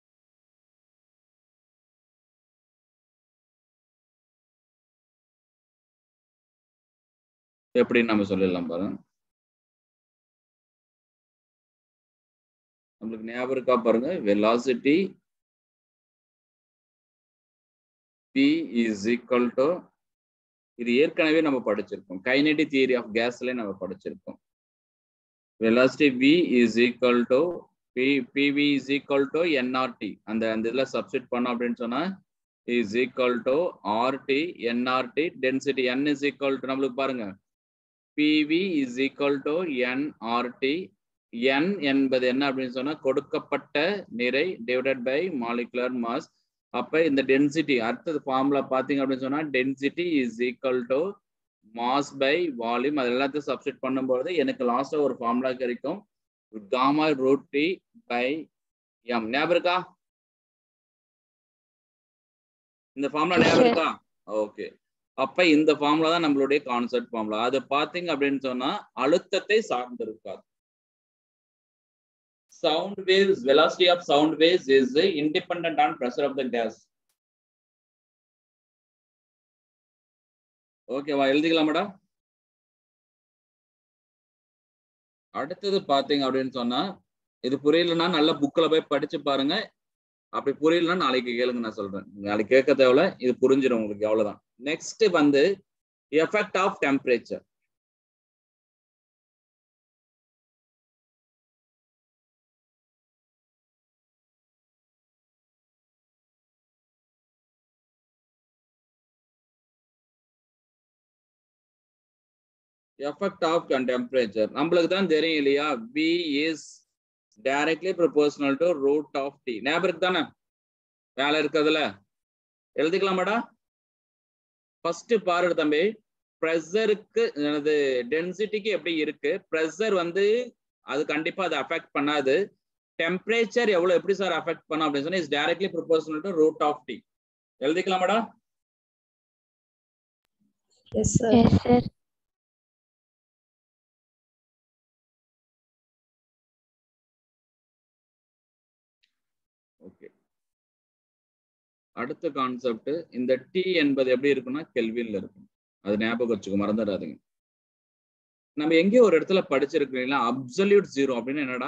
எப்படி நம்ம சொல்லிடலாம் பாருங்க நம்மளுக்கு ஞாபகம் இருக்கா பாருங்க velocity P is equal to இது ஏற்கனவே நம்ம படிச்சிருக்கோம் கைனெட்டிக் தியரி ஆஃப் கேஸ்ல நம்ம படிச்சிருக்கோம் velocity v is equal to p pv is equal to nrt அந்த அந்த இதுல சப்ஸ்டிட் பண்ணோம் அப்படின்னு சொன்னா is equal to rt nrt density n is equal to நம்மளுக்கு பாருங்க pv is equal to nrt n என்பது என்ன அப்படின்னு சொன்னா கொடுக்கப்பட்ட நிறை டிவைடட் பை மாலிகுலர் மாஸ் அப்ப இந்த டென்சிட்டி அடுத்தது ஃபார்முலா பாத்தீங்க அப்படின்னு சொன்னா density is equal to mass by volume அது எல்லாத்தையும் சப்ஸ்டிட் பண்ணும்போது எனக்கு லாஸ்டா ஒரு ஃபார்முலா கிடைக்கும் gamma root T by M ஞாபகம் இருக்கா இந்த ஃபார்முலா ஞாபகம் இருக்கா ஓகே அப்ப இந்த ஃபார்முலா தான் நம்மளுடைய கான்செப்ட் ஃபார்முலா அது பாத்தீங்க அப்படின்னு சொன்னா அழுத்தத்தை சார்ந்து இருக்காது sound waves velocity of sound waves is independent on pressure of the gas ஓகேவா எழுதிக்கலாம் மேடம் அடுத்தது பாத்தீங்க அப்படின்னு சொன்னா இது புரியலன்னா நல்ல புக்கில் போய் படிச்சு பாருங்க அப்படி புரியலன்னா நாளைக்கு கேளுங்க நான் சொல்றேன் நாளைக்கு கேட்க தேவையில்ல இது புரிஞ்சிடும் உங்களுக்கு அவ்வளவுதான் நெக்ஸ்ட் வந்து effect of temperature effect of temperature நம்மளுக்கு தான் தெரியும் இல்லையா V is directly proportional to root of T ஞாபகம் இருக்கு தானே வேலை இருக்கிறதுல எழுதிக்கலாம் மேடம் ஃபர்ஸ்ட் பாரு தம்பி ப்ரெஷருக்கு எனது டென்சிட்டிக்கு எப்படி இருக்கு ப்ரெஷர் வந்து அது கண்டிப்பா அதை அஃபெக்ட் பண்ணாது டெம்பரேச்சர் எவ்வளவு எப்படி சார் அஃபெக்ட் பண்ணும் அப்படின்னு சொன்னா is directly proportional to root of T எழுதிக்கலாம் madam yes sir Yes, sir. Okay அடுத்த கான்செப்ட் இந்த டி என்பது எப்படி இருக்குன்னா கெல்வின்ல இருக்கும் அது ஞாபகம் வச்சுக்கோ மறந்துடாதீங்க நம்ம எங்கேயோ ஒரு இடத்துல படிச்சிருக்கீங்களா அப்சல்யூட் ஜீரோ அப்படின்னு என்னடா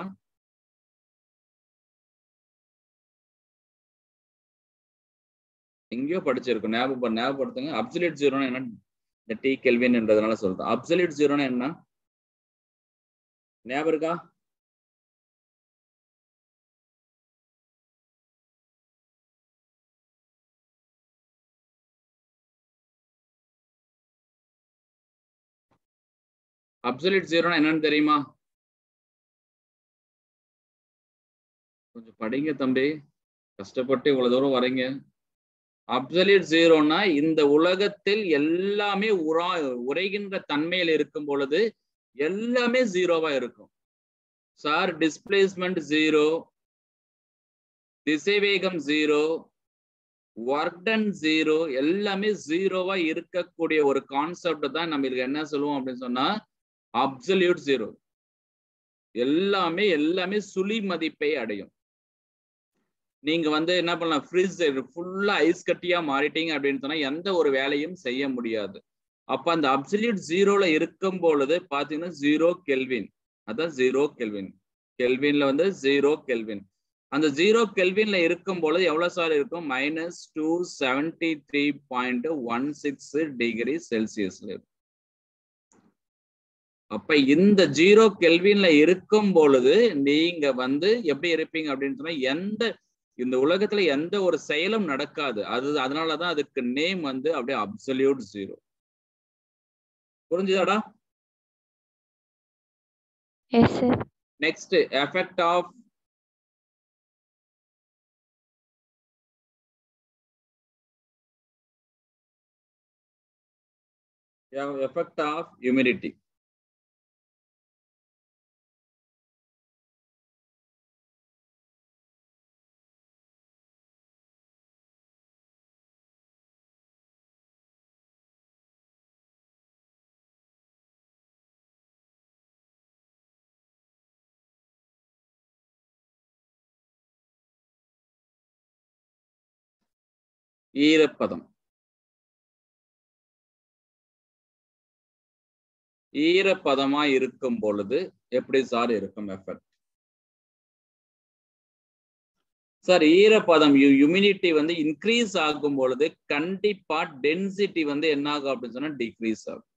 எங்கேயோ படிச்சிருக்கோம் ஞாபகம் ஞாபகப்படுத்துங்க அப்சல்யூட் ஜீரோனா என்ன இந்த டி கெல்வின்ன்றதுனால சொல்றேன் அப்சல்யூட் ஜீரோனா என்ன ஞாபகம் இருக்கா அப்சல்யூட் ஜீரோனா என்னன்னு தெரியுமா கொஞ்சம் படிங்க தம்பி கஷ்டப்பட்டு இவ்வளவு தூரம் வரீங்க அப்சல்யூட் ஜீரோனா இந்த உலகத்தில் எல்லாமே உரா உரைகின்ற தன்மையில் இருக்கும் பொழுது எல்லாமே ஜீரோவா இருக்கும் சார் டிஸ்பிளேஸ்மெண்ட் ஜீரோ திசைவேகம் ஜீரோ ஒர்டன் ஜீரோ எல்லாமே ஜீரோவா இருக்கக்கூடிய ஒரு கான்செப்ட் தான் நம்ம இதுக்கு என்ன சொல்லுவோம் அப்படின்னு சொன்னா அப்சல்யூட் ஜீரோ எல்லாமே எல்லாமே சுழி மதிப்பை அடையும் நீங்க வந்து என்ன பண்ணலாம் ஃப்ரிட்ஜ் ஃபுல்லா ஐஸ் கட்டியா மாறிட்டீங்க அப்படின்னு சொன்னா எந்த ஒரு வேலையும் செய்ய முடியாது அப்ப அந்த அப்சல்யூட் ஜீரோல இருக்கும் பொழுது பாத்தீங்கன்னா ஜீரோ கெல்வின் அதான் ஜீரோ கெல்வின் கெல்வின்ல வந்து ஜீரோ கெல்வின் அந்த ஜீரோ கெல்வின்ல இருக்கும் பொழுது எவ்வளவு சார் இருக்கும் minus two seventy three point one six degree செல்சியஸ்ல இருக்கும் அப்ப இந்த ஜீரோ கெல்வின்ல இருக்கும் பொழுது நீங்க வந்து எப்படி இருப்பீங்க அப்படின்னு சொன்னா எந்த இந்த உலகத்துல எந்த ஒரு செயலும் நடக்காது அது அதனாலதான் அதுக்கு நேம் வந்து அப்படியே அப்சல்யூட் ஜீரோ புரிஞ்சுதாடா yes sir next effect of effect of humidity ஈரப்பதம் ஈரப்பதமா இருக்கும் பொழுது எப்படி சார் இருக்கும் எஃபெக்ட் சார் ஈரப்பதம் ஹியூமிடிட்டி வந்து இன்க்ரீஸ் ஆகும் பொழுது கண்டிப்பா டென்சிட்டி வந்து என்ன ஆகும் அப்படின்னு சொன்னா டிக்ரீஸ் ஆகும்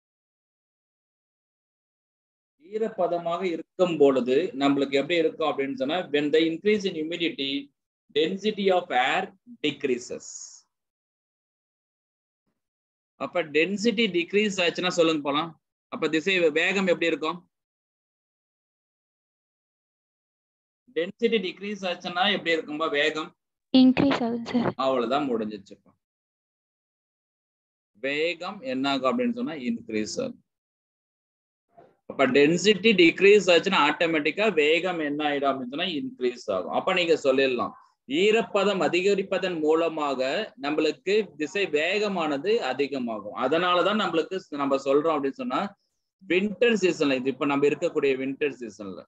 ஈரப்பதமாக இருக்கும் பொழுது நம்மளுக்கு எப்படி இருக்கும் அப்படின்னு சொன்னா when the increase in humidity density of air decreases அப்ப டென்சிட்டி டிக்ரீஸ் ஆச்சுன்னா சொல்லுங்க போலாம் அப்ப திசை வேகம் எப்படி இருக்கும் டென்சிட்டி டிக்ரீஸ் ஆச்சுன்னா எப்படி இருக்கும்பா வேகம் இன்க்ரீஸ் ஆகும் சார் அவ்வளவுதான் முடிஞ்சிச்சுப்பா வேகம் என்ன ஆகும் அப்படின்னு சொன்னா இன்க்ரீஸ் ஆகும் அப்ப டென்சிட்டி டிக்ரீஸ் ஆச்சுன்னா ஆட்டோமேட்டிக்கா வேகம் என்ன ஆயிடும் அப்படின்னு சொன்னா இன்க்ரீஸ் ஆகும் அப்ப நீங்க சொல்லிடலாம் ஈரப்பதம் அதிகரிப்பதன் மூலமாக நம்மளுக்கு திசை வேகமானது அதிகமாகும் அதனாலதான் நம்மளுக்கு நம்ம சொல்றோம் அப்படின்னு சொன்னா வின்டர் சீசன்ல இது இப்ப நம்ம இருக்கக்கூடிய வின்டர் சீசன்ல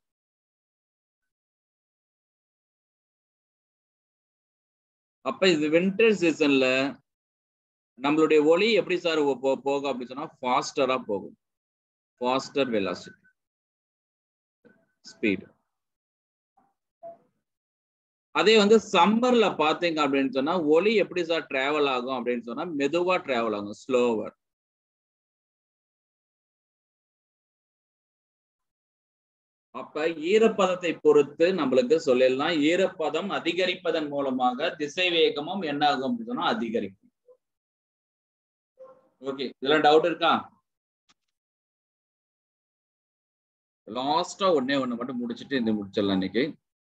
அப்ப இது வின்டர் சீசன்ல நம்மளுடைய ஒளி எப்படி சார் போகும் அப்படின்னு சொன்னா ஃபாஸ்டரா போகும் ஃபாஸ்டர் வெலாசிட்டி ஸ்பீடு அதே வந்து சம்மர்ல பாத்தீங்க அப்படின்னு சொன்னா ஒளி எப்படி சார் டிராவல் ஆகும் அப்படின்னு சொன்னா மெதுவா டிராவல் ஆகும் ஸ்லோவர் அப்ப ஈரப்பதத்தை பொறுத்து நம்மளுக்கு சொல்லிடலாம் ஈரப்பதம் அதிகரிப்பதன் மூலமாக திசை வேகமும் என்ன ஆகும் அப்படின்னு சொன்னா அதிகரிக்கும் ஓகே இதெல்லாம் டவுட் இருக்கா லாஸ்டா ஒன்னே ஒண்ணு மட்டும் முடிச்சுட்டு இந்த முடிச்சிடலாம் இன்னைக்கு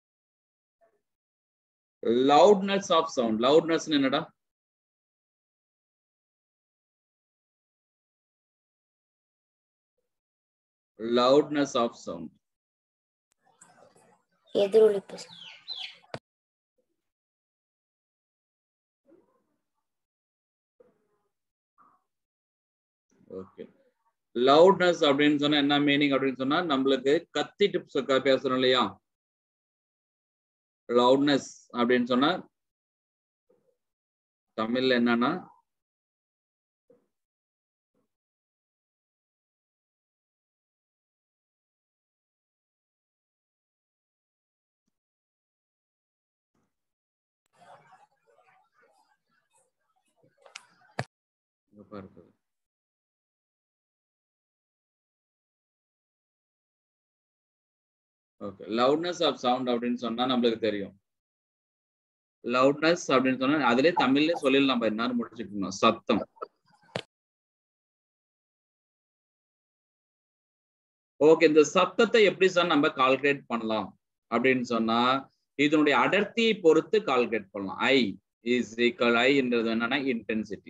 லவுட்னஸ் ஆஃப் சவுண்ட் லவுட்னஸ் என்னடா லவுட்னஸ் ஆஃப் சவுண்ட் எதிரொலிப்பு ஓகே லவுட்னஸ் அப்படின்னு சொன்னா என்ன மீனிங் அப்படின்னு சொன்னா நம்மளுக்கு கத்திட்டு பேசுறோம் இல்லையா லவுட்னஸ் அப்படின்னு சொன்னா தமிழ்ல என்னன்னா எங்கப்பா இருக்குது ஓகே லவுட்னஸ் ஆஃப் சவுண்ட் அப்படின்னு சொன்னா நம்மளுக்கு தெரியும் லவுட்னஸ் அப்படின்னு சொன்னா அதுலயே தமிழ்ல சொல்லிடலாம் நம்ம என்னன்னு முடிச்சுக்கணும் சத்தம் ஓகே இந்த சத்தத்தை எப்படி சார் நம்ம கால்குலேட் பண்ணலாம் அப்படின்னு சொன்னா இதனுடைய அடர்த்தியை பொறுத்து கால்குலேட் பண்ணலாம் ஐ இஸ் ஈக்குவல் ஐன்றது என்னன்னா இன்டென்சிட்டி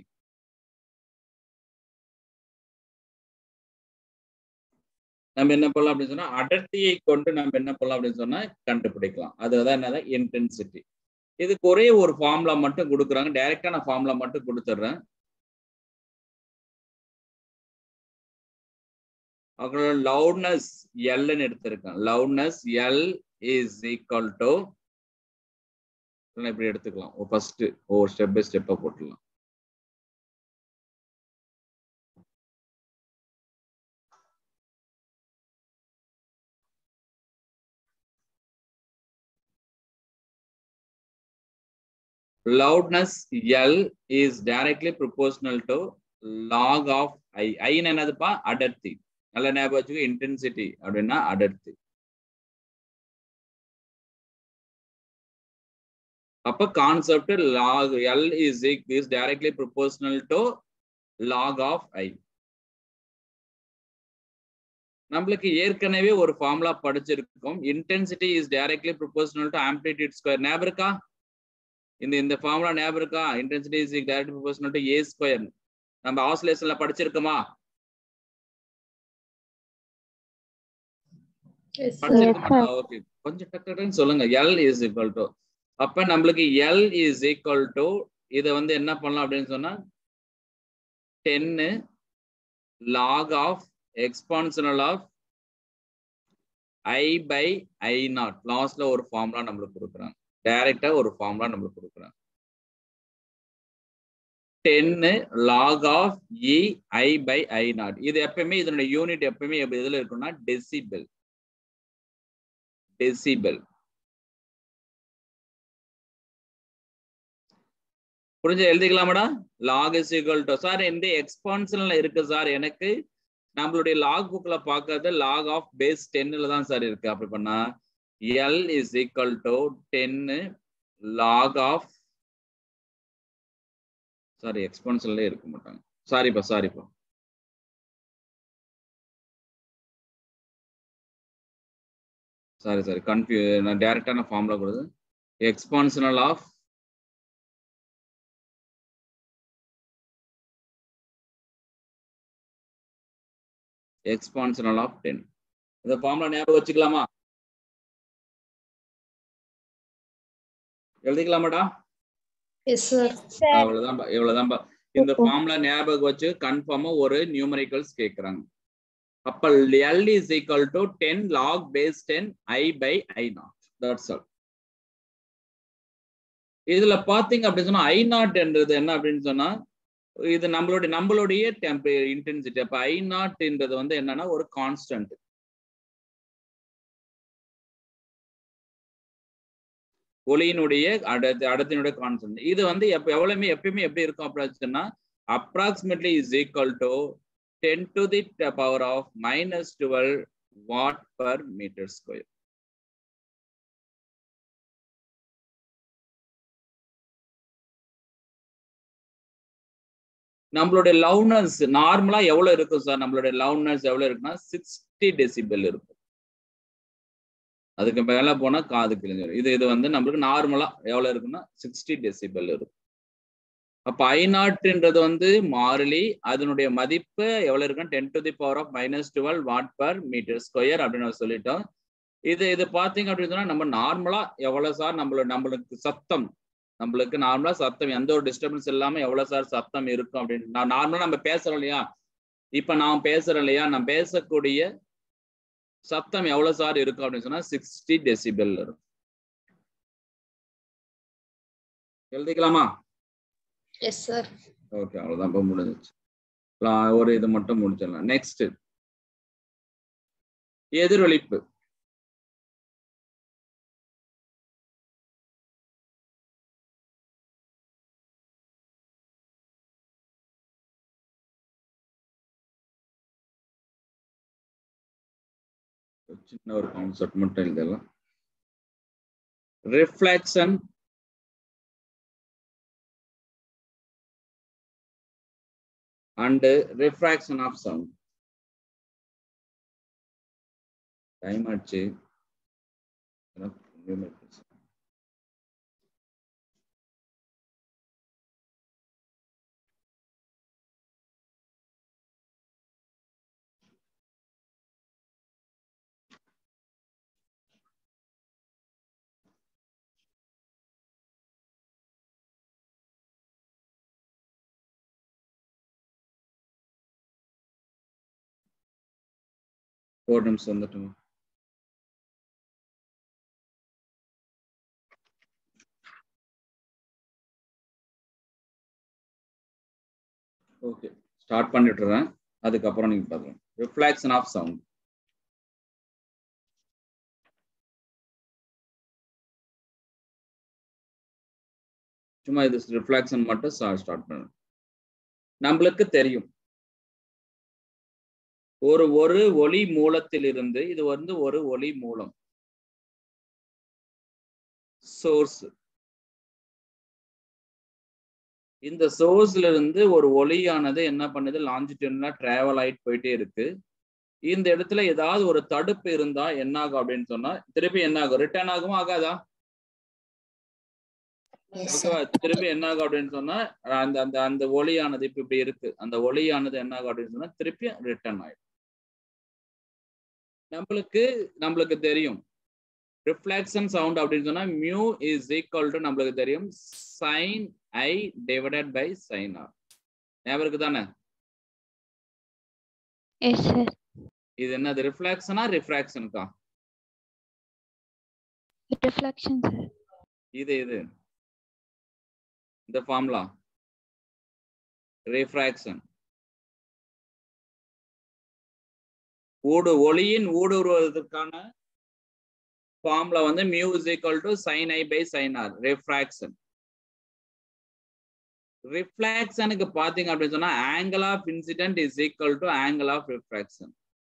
நம்ம என்ன பண்ணலாம் அப்படின்னு சொன்னா அடர்த்தியை கொண்டு நம்ம என்ன பண்ணலாம் அப்படின்னு சொன்னா கண்டுபிடிக்கலாம் அதுதான் என்னது இன்டென்சிட்டி இதுக்கு ஒரே ஒரு ஃபார்முலா மட்டும் கொடுக்குறாங்க டைரக்டான ஃபார்முலா மட்டும் கொடுத்துட்றேன் அவங்களோட லவுட்னஸ் எல்னு எடுத்திருக்கேன் loudness L is equal to இப்படி எடுத்துக்கலாம் ஃபர்ஸ்ட் ஒவ்வொரு ஸ்டெப் பை ஸ்டெப்பா போட்டுடலாம் loudness L is directly proportional to log of I. I என்னதுப்பா அடர்த்தி நல்ல ஞாபகம் வச்சுக்கோ இன்டென்சிட்டி அப்படின்னா அடர்த்தி அப்ப concept log L is is directly proportional to log of I நம்மளுக்கு ஏற்கனவே ஒரு ஃபார்முலா படிச்சிருக்கோம் intensity is directly proportional to amplitude square ஞாபகம் இருக்கா இந்த இந்த ஃபார்முலா ஞாபகம் இருக்கா intensity is direct proportional to A square நம்ம ஆசிலேஷன்ல படிச்சிருக்கோமா எஸ் சார் படிச்சிருக்கோமா ஓகே கொஞ்சம் டக்கு டக்குன்னு சொல்லுங்க எல் இஸ் ஈக்குவல் டு அப்ப நம்மளுக்கு எல் இஸ் ஈக்குவல் டு இதை வந்து என்ன பண்ணலாம் அப்படின்னு சொன்னா ten log of exponential of I by I naught லாஸ்ட்ல ஒரு ஃபார்முலா நம்மளுக்கு கொடுக்குறாங்க டைரக்டா ஒரு ஃபார்முலா நம்மளுக்கு கொடுக்குறாங்க ten log of E I by I naught இது எப்பயுமே இதனுடைய யூனிட் எப்பயுமே எப்படி எதுல இருக்கும்னா டெசிபெல் டெசிபெல் புரிஞ்சு எழுதிக்கலாமாடா log is equal to sir இந்த எக்ஸ்பான்ஷன்ல இருக்கு சார் எனக்கு நம்மளுடைய லாக் புக்ல பார்க்கறது லாக் ஆஃப் பேஸ் டென்னில் தான் சார் இருக்கு அப்படி பண்ணா L is equal to ten log of sorry எக்ஸ்பான்ஷன்ல இருக்க மாட்டாங்க சாரிப்பா சாரிப்பா சாரி சாரி கன்ஃபியூ நான் டைரக்டான ஃபார்முலா கொடுது exponential of exponential of ten இந்த ஃபார்முலா ஞாபகம் வச்சுக்கலாமா எழுதிக்கலாமாடா எஸ் சார் அவ்வளவுதான் இவ்வளவுதான் இந்த ஃபார்முலா ஞாபகம் வச்சு கன்ஃபார்மா ஒரு நியூமரிக்கல்ஸ் கேக்குறாங்க அப்ப L is equal to ten log base ten I by I naught that's all இதுல பாத்தீங்க அப்படின்னு சொன்னா ஐ நாட்ன்றது என்ன அப்படின்னு சொன்னா இது நம்மளுடைய நம்மளுடைய டெம்பரேச்சர் இன்டென்சிட்டி அப்ப ஐ நாட்ன்றது வந்து என்னன்னா ஒரு கான்ஸ்டன்ட் ஒளியினுடைய அடர்த்தி அடர்த்தியினுடைய கான்ஸ்டன்ட் இது வந்து எப்ப எவ்வளவுமே எப்பயுமே எப்படி இருக்கும் அப்படின்னா approximately is equal to ten to the power of minus twelve watt per metre square நம்மளுடைய லவுனஸ் நார்மலா எவ்வளவு இருக்கும் சார் நம்மளுடைய லவுனஸ் எவ்வளவு இருக்குன்னா சிக்ஸ்டி டெசிபெல் இருக்கும் அதுக்கு மேல போனா காது கிழிஞ்சிடும் இது இது வந்து நம்மளுக்கு நார்மலா எவ்வளவு இருக்குன்னா சிக்ஸ்டி டெசிபெல் இருக்கும் அப்ப ஐ நாட்ன்றது வந்து மாறிலி அதனுடைய மதிப்பு எவ்வளவு இருக்குன்னா ten to the power of minus twelve watt per metre square அப்படின்னு சொல்லிட்டோம் இது இது பாத்தீங்க அப்படின்னு சொன்னா நம்ம நார்மலா எவ்வளவு சார் நம்மளோட நம்மளுக்கு சத்தம் நம்மளுக்கு நார்மலா சத்தம் எந்த ஒரு டிஸ்டர்பன்ஸ் இல்லாம எவ்வளவு சார் சத்தம் இருக்கும் அப்படின்னு நான் நார்மலா நம்ம பேசுறோம் இல்லையா இப்ப நான் பேசுறேன் இல்லையா நான் பேசக்கூடிய சத்தம் எவ்வளவு சார் இருக்கும் அப்படின்னு சொன்னா சிக்ஸ்டி டெசிபெல் இருக்கும் எழுதிக்கலாமா எஸ் சார் ஓகே அவ்வளவுதான் இப்ப முடிஞ்சிச்சு லா- ஒரு இது மட்டும் முடிச்சிடலாம் நெக்ஸ்ட் எதிரொலிப்பு சின்ன ஒரு கான்செப்ட் மட்டும் எழுதலாம் reflection and refraction of sound time ஆச்சு எனக்கு ஒண்ணுமே பேச- ஒரு நிமிஷம் வந்துட்டுங்க ஓகே ஸ்டார்ட் பண்ணிட்டுறேன் அதுக்கப்புறம் நீங்க பார்க்கலாம் ரிஃப்ளாக்ஷன் ஆஃப் சவுண்ட் சும்மா இது ரிஃப்ளாக்ஷன் மட்டும் ஸ்டார்ட் பண்ணணும் நம்மளுக்கு தெரியும் ஒரு ஒரு ஒளி மூலத்திலிருந்து இது வந்து ஒரு ஒளி மூலம் சோர்ஸ் இந்த சோர்ஸ்ல இருந்து ஒரு ஒளியானது என்ன பண்ணுது லாஞ்சிடியூட்னா டிராவல் ஆயிட்டு போயிட்டே இருக்கு இந்த இடத்துல ஏதாவது ஒரு தடுப்பு இருந்தா என்ன ஆகும் அப்படின்னு சொன்னா திருப்பி என்ன ஆகும் ரிட்டர்ன் ஆகும் ஆகாதா Yes, ஓகேவா sir. திருப்பி என்ன ஆகும் அப்படின்னு சொன்னா அந்த அந்த அந்த ஒளியானது இப்ப இப்படி இருக்கு அந்த ஒளியானது என்ன ஆகும் அப்படின்னு சொன்னா திருப்பி ரிட்டர்ன் ஆயிடும் நம்மளுக்கு நம்மளுக்கு தெரியும் ரிஃப்ளெக்ஷன் சவுண்ட் அப்படின்னு சொன்னா மியூ இஸ் ஈக்குவல் டு நம்மளுக்கு தெரியும் sine I divided by sine R ஞாபகம் இருக்கு தானே எஸ் சார் இது என்னது ரிஃப்ளெக்ஷனா ரிஃப்ராக்ஷனுக்கா ரிஃப்ளெக்ஷன் சார் இது இது இந்த ஃபார்முலா ரிஃப்ராக்ஷன் ஊடு ஒளியின் ஊடுருவதற்கான ஃபார்முலா வந்து mu is equal to sine I by sine R refraction ரிஃப்ளாக்ஷனுக்கு பாத்தீங்க அப்படின்னு சொன்னா angle of incident is equal to angle of refraction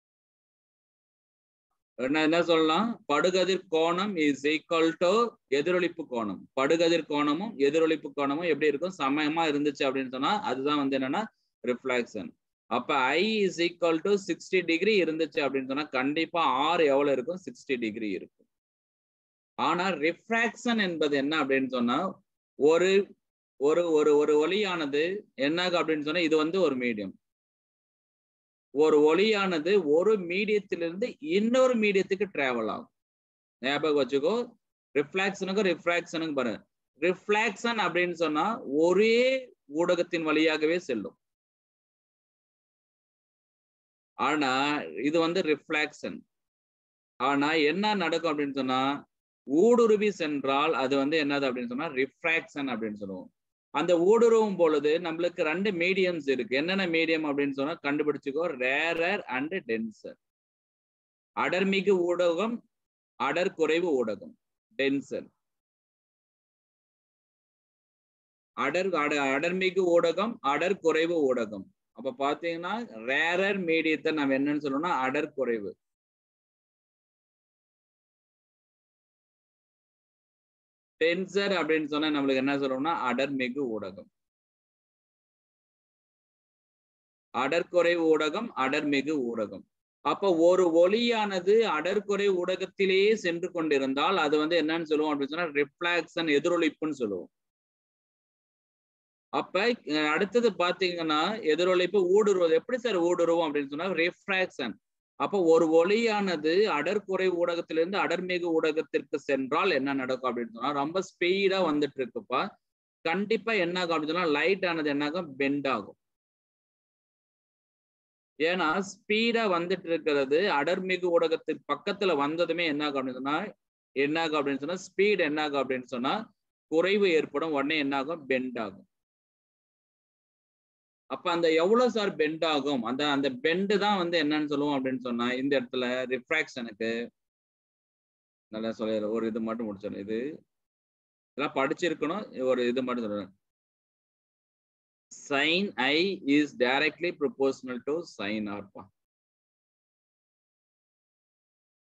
என்ன என்ன சொல்லலாம் படுகதிர் கோணம் இஸ் ஈக்குவல் டு எதிரொலிப்பு கோணம் படுகதிர் கோணமும் எதிரொலிப்பு கோணமும் எப்படி இருக்கும் சமயமா இருந்துச்சு அப்படின்னு சொன்னா அதுதான் வந்து என்னன்னா ரிஃப்ளாக்ஷன் அப்ப I is equal to sixty degree இருந்துச்சு அப்படின்னு சொன்னா கண்டிப்பா ஆர் எவ்வளவு இருக்கும் சிக்ஸ்டி டிகிரி இருக்கும் ஆனா ரிஃப்ராக்ஷன் என்பது என்ன அப்படின்னு சொன்னா ஒரு ஒரு ஒரு ஒரு ஒளியானது என்னாகும் அப்படின்னு சொன்னா இது வந்து ஒரு மீடியம் ஒரு ஒளியானது ஒரு மீடியத்திலிருந்து இன்னொரு மீடியத்துக்கு டிராவல் ஆகும் ஞாபகம் வச்சுக்கோ ரிஃப்ளாக்ஷனுக்கும் ரிஃப்ராக்ஷனுக்கும் பாருங்க ரிஃப்ளாக்ஷன் அப்படின்னு சொன்னா ஒரே ஊடகத்தின் வழியாகவே செல்லும் ஆனா இது வந்து ரிஃப்ளாக்ஷன் ஆனா என்ன நடக்கும் அப்படின்னு சொன்னா ஊடுருவி சென்றால் அது வந்து என்னது அப்படின்னு சொன்னா ரிஃப்ராக்ஷன் அப்படின்னு சொல்லுவோம் அந்த ஊடுருவும் பொழுது நம்மளுக்கு ரெண்டு மீடியம்ஸ் இருக்கு என்னென்ன மீடியம் அப்படின்னு சொன்னா கண்டுபிடிச்சுக்கோ ரேரர் அண்ட் டென்சர் அடர்மிகு ஊடகம் அடர் குறைவு ஊடகம் டென்சர் அடர் அட அடர்மிகு ஊடகம் அடர் குறைவு ஊடகம் அப்ப பாத்தீங்கன்னா ரேரர் மீடியத்தை நம்ம என்னன்னு சொல்லணும்னா அடர் குறைவு டென்சர் அப்படின்னு சொன்னா நம்மளுக்கு என்ன சொல்றோம்னா அடர்மிகு ஊடகம் அடர்குறைவு ஊடகம் அடர்மிகு ஊடகம் அப்ப ஒரு ஒளியானது அடர்குறை ஊடகத்திலேயே சென்று கொண்டிருந்தால் அது வந்து என்னன்னு சொல்லுவோம் அப்படின்னு சொன்னா ரிஃப்ளாக்ஷன் எதிரொலிப்புன்னு சொல்லுவோம் அப்ப அஹ் அடுத்தது பாத்தீங்கன்னா எதிரொலிப்பு ஊடுருவது எப்படி சார் ஊடுருவோம் அப்படின்னு சொன்னா ரிஃப்ராக்ஷன் அப்போ ஒரு ஒளியானது அடர்குறை ஊடகத்திலிருந்து அடர்மிகு ஊடகத்திற்கு சென்றால் என்ன நடக்கும் அப்படின்னு சொன்னா ரொம்ப ஸ்பீடா வந்துட்டு இருக்குப்பா கண்டிப்பா என்ன ஆகும் அப்படின்னு சொன்னா லைட் ஆனது என்ன ஆகும் பெண்ட் ஆகும் ஏன்னா ஸ்பீடா வந்துட்டு இருக்கிறது அடர்மிகு ஊடகத்திற்கு பக்கத்துல வந்ததுமே என்ன ஆகும் அப்படின்னு சொன்னா என்ன ஆகும் அப்படின்னு சொன்னா ஸ்பீட் என்ன ஆகும் அப்படின்னு சொன்னா குறைவு ஏற்படும் உடனே என்ன ஆகும் பெண்ட் ஆகும் அப்ப அந்த எவ்வளவு சார் பெண்ட் ஆகும் அந்த அந்த பெண்டு தான் வந்து என்னன்னு சொல்லுவோம் அப்படின்னு சொன்னா இந்த இடத்துல ரிஃப்ராக்ஷனுக்கு நல்லா சொல்ல ஒரு இது மட்டும் முடிச்சிடணும் இது இதெல்லாம் படிச்சிருக்கணும் ஒரு இது மட்டும் சொல்றேன் sine I is directly proportional to sine ஆர்ப்பா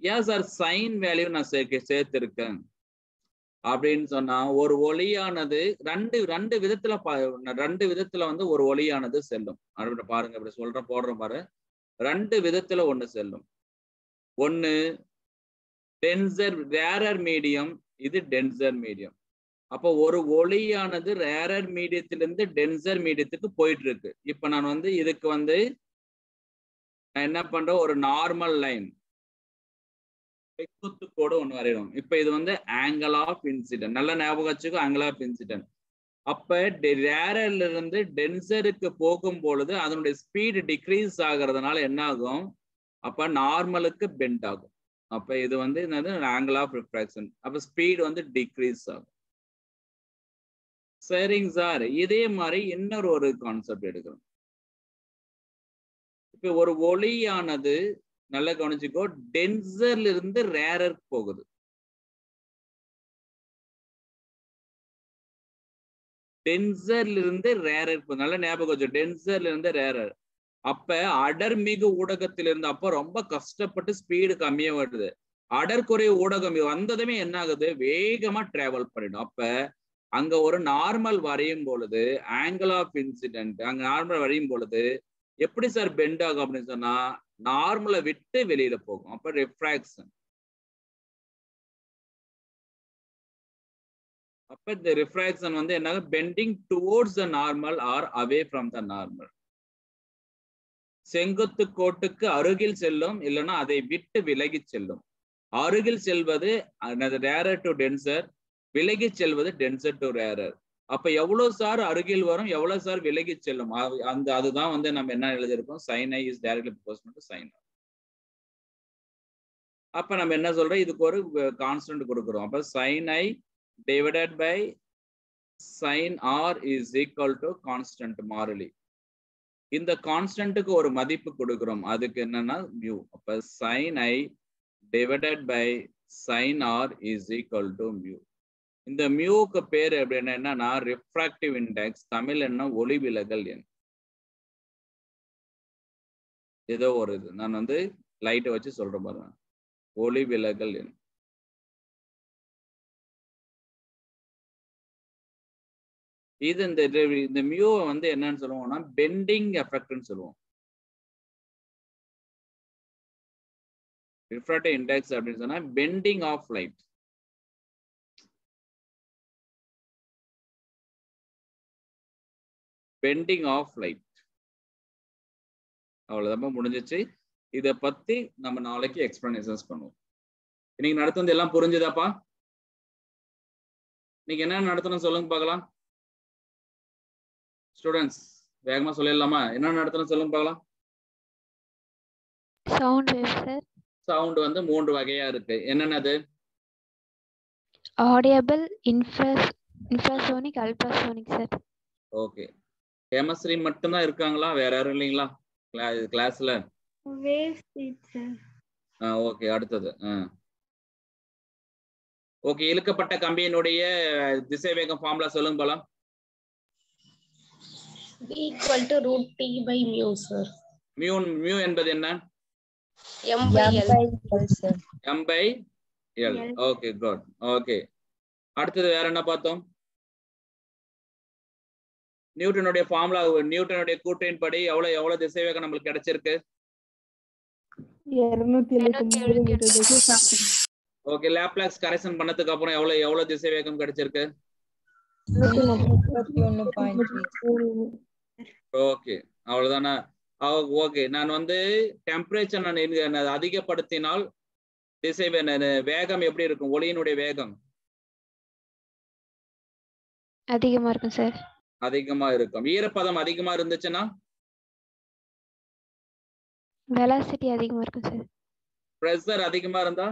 ஏன் சார் சைன் வேல்யூ நான் சேர்க்க சேர்த்திருக்கேன் அப்படின்னு சொன்னா ஒரு ஒளியானது ரெண்டு ரெண்டு விதத்துல பா- ரெண்டு விதத்துல வந்து ஒரு ஒளியானது செல்லும் அப்படி பாருங்க இப்படி சொல்றேன் போடுறேன் பாரு ரெண்டு விதத்துல ஒண்ணு செல்லும் ஒண்ணு டென்சர் ரேரர் மீடியம் இது டென்சர் மீடியம் அப்போ ஒரு ஒளியானது ரேரர் மீடியத்திலிருந்து டென்சர் மீடியத்துக்கு போயிட்டு இருக்கு இப்ப நான் வந்து இதுக்கு வந்து நான் என்ன பண்றேன் ஒரு நார்மல் லைன் செங்குத்து கோடு ஒன்று வரையணும் இப்ப இது வந்து ஆங்கிள் ஆஃப் இன்சிடென்ட் நல்ல ஞாபகம் வச்சுக்கோ ஆங்கிள் ஆஃப் இன்சிடென்ட் அப்ப ரேரர்ல இருந்து டென்சருக்கு போகும் பொழுது அதனுடைய ஸ்பீடு டிக்ரீஸ் ஆகுறதுனால என்ன ஆகும் அப்ப நார்மலுக்கு பெண்ட் ஆகும் அப்ப இது வந்து என்னது ஆங்கிள் ஆஃப் ரிஃப்ராக்ஷன் அப்ப ஸ்பீடு வந்து டிக்ரீஸ் ஆகும் சரிங்க சார் இதே மாதிரி இன்னொரு ஒரு கான்செப்ட் எடுக்கிறோம் இப்ப ஒரு ஒளியானது நல்லா கவனிச்சுக்கோ டென்சர்ல இருந்து ரேரர் போகுது டென்சர்ல இருந்து ரேரர் போகுது நல்லா ஞாபகம் வச்சு டென்சர்ல இருந்து ரேரர் அப்ப அடர்மிகு ஊடகத்திலிருந்து அப்ப ரொம்ப கஷ்டப்பட்டு ஸ்பீடு கம்மியா வருது அடர்குறை ஊடகம் வந்ததுமே என்ன ஆகுது வேகமா டிராவல் பண்ணிடும் அப்ப அங்க ஒரு நார்மல் வரையும் பொழுது ஆங்கிள் ஆஃப் இன்சிடென்ட் அங்க நார்மல் வரையும் பொழுது எப்படி சார் பெண்ட் ஆகும் அப்படின்னு சொன்னா நார்மலை விட்டு வெளியில போகும் அப்ப ரிஃப்ராக்ஷன் அப்ப இந்த ரிஃப்ராக்ஷன் வந்து என்ன bending towards the normal or away from the normal செங்குத்து கோட்டுக்கு அருகில் செல்லும் இல்லைன்னா அதை விட்டு விலகி செல்லும் அருகில் செல்வது ரேரர் டு டென்சர் விலகி செல்வது டென்சர் டு ரேரர் அப்ப எவ்வளவு சார் அருகில் வரும் எவ்வளவு சார் விலகி செல்லும் அது- அந்த அதுதான் வந்து நம்ம என்ன எழுதியிருக்கோம் sine I is directly proportional to sine அப்ப நம்ம என்ன சொல்றோம் இதுக்கு ஒரு கான்ஸ்டன்ட் கொடுக்குறோம் அப்ப sine I divided by sine R is equal to constant மாறிலி இந்த கான்ஸ்டன்ட்டுக்கு ஒரு மதிப்பு கொடுக்குறோம் அதுக்கு என்னன்னா மியூ அப்ப sine I divided by sine R is equal to mu இந்த மியூக்கு பேர் அப்படின்னு என்னன்னா ரிஃப்ராக்டிவ் இண்டெக்ஸ் தமிழ் என்ன ஒளி விலகல் எண் ஏதோ ஒரு இது நான் வந்து லைட்டை வச்சு சொல்றேன் பாருங்க ஒளி விலகல் எண் இது இந்த இது- இந்த மியூவை வந்து என்னன்னு சொல்லுவோம்னா பெண்டிங் எஃபெக்ட்னு சொல்லுவோம் ரிஃப்ராக்டிவ் இண்டெக்ஸ் அப்படின்னு சொன்னா bending of light bending of light அவ்வளவுதான் முடிஞ்சிச்சு இதை பத்தி நம்ம நாளைக்கு எக்ஸ்பிளனேஷன்ஸ் பண்ணுவோம் இன்னைக்கு நடத்துனது எல்லாம் புரிஞ்சுதாப்பா இன்னைக்கு என்ன நடத்தணும் சொல்லுங்க பார்க்கலாம் ஸ்டூடெண்ட்ஸ் வேகமா சொல்லிடலாமா என்ன நடத்தணும் சொல்லுங்க பார்க்கலாம் சவுண்ட் வேவ் சார் சவுண்ட் வந்து மூன்று வகையா இருக்கு என்னென்னது ஆடியபிள் இன்ஃப்ராஸ் infrasonic ultrasonic sir okay Hemasri மட்டும்தான் இருக்காங்களா வேற யாரும் இல்லைங்களா கிளாஸ்ல வேவ் ஸ்பீட் சார் ஓகே அடுத்தது ஓகே இழுக்கப்பட்ட கம்பியினுடைய திசைவேகம் ஃபார்முலா சொல்லுங்க போலாம் B equal to root P by mu, sir. Mu mu என்பது என்ன M by L. M by L L. Okay good okay அடுத்தது வேற என்ன பார்த்தோம் நியூட்டனுடைய ஃபார்முலா நியூட்டனுடைய கூற்றின் படி எவ்வளவு எவ்வளவு திசைவேகம் நம்மளுக்கு கிடைச்சிருக்கு இருநூத்தி எழுபத்தி ஒன்பது மீட்டர் ஓகே லேப்லாக்ஸ் கரெக்ஷன் பண்ணதுக்கு அப்புறம் எவ்வளவு எவ்வளவு திசைவேகம் கிடைச்சிருக்கு ஓகே அவ்வளவுதானே ஓகே நான் வந்து டெம்பரேச்சர் நான் எங்க- நான் அதிகப்படுத்தினால் திசை வே- நான் வேகம் எப்படி இருக்கும் ஒளியினுடைய வேகம் அதிகமா இருக்கும் சார் அதிகமா இருக்கும் ஈரப்பதம் அதிகமா இருந்துச்சுன்னா வெலாசிட்டி அதிகமா இருக்கும் சார் ப்ரெஷர் அதிகமா இருந்தா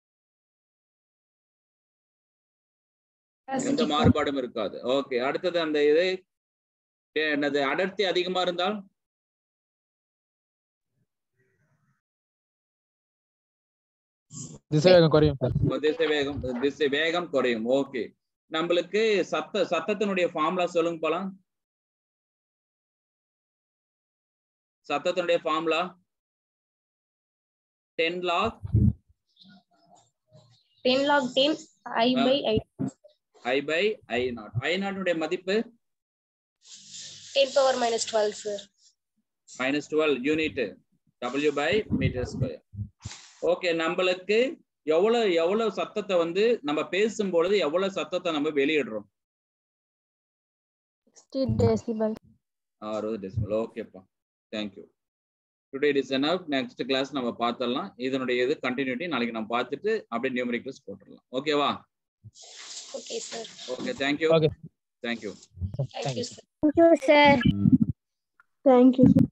எந்த மாறுபாடும் இருக்காது ஓகே அடுத்தது அந்த இது ஏ, என்னது அடர்த்தி அதிகமா இருந்தால் திசைவேகம் குறையும் சார் திசை வேகம் திசை வேகம் குறையும் ஓகே நம்மளுக்கு சத்த சத்தத்தினுடைய ஃபார்முலா சொல்லுங்க போலாம் சத்தத்தினுடைய formula ten log ten log ten I ah. By I I by I naught I நாட்டுடைய மதிப்பு ten power minus twelve sir minus twelve unit W by metre square okay நம்மளுக்கு எவ்வளவு எவ்வளவு சத்தத்தை வந்து நம்ம பேசும் பொழுது எவ்வளவு சத்தத்தை நம்ம வெளியிடுறோம் Sixty decibel. அறுபது டெசிமல் ஓகேப்பா தேங்க்யூ டுடே இஸ் எனப் நெக்ஸ்ட் கிளாஸ் நம்ம பார்த்துடலாம் இதனுடைய இது கண்டினியூட்டி நாளைக்கு நம்ம பார்த்துட்டு அப்படியே நியூமரிக்கல்ஸ் போட்டுடலாம் ஓகேவா okay sir okay thank you Okay. Thank you thank you sir Thank you, sir. Thank you, sir.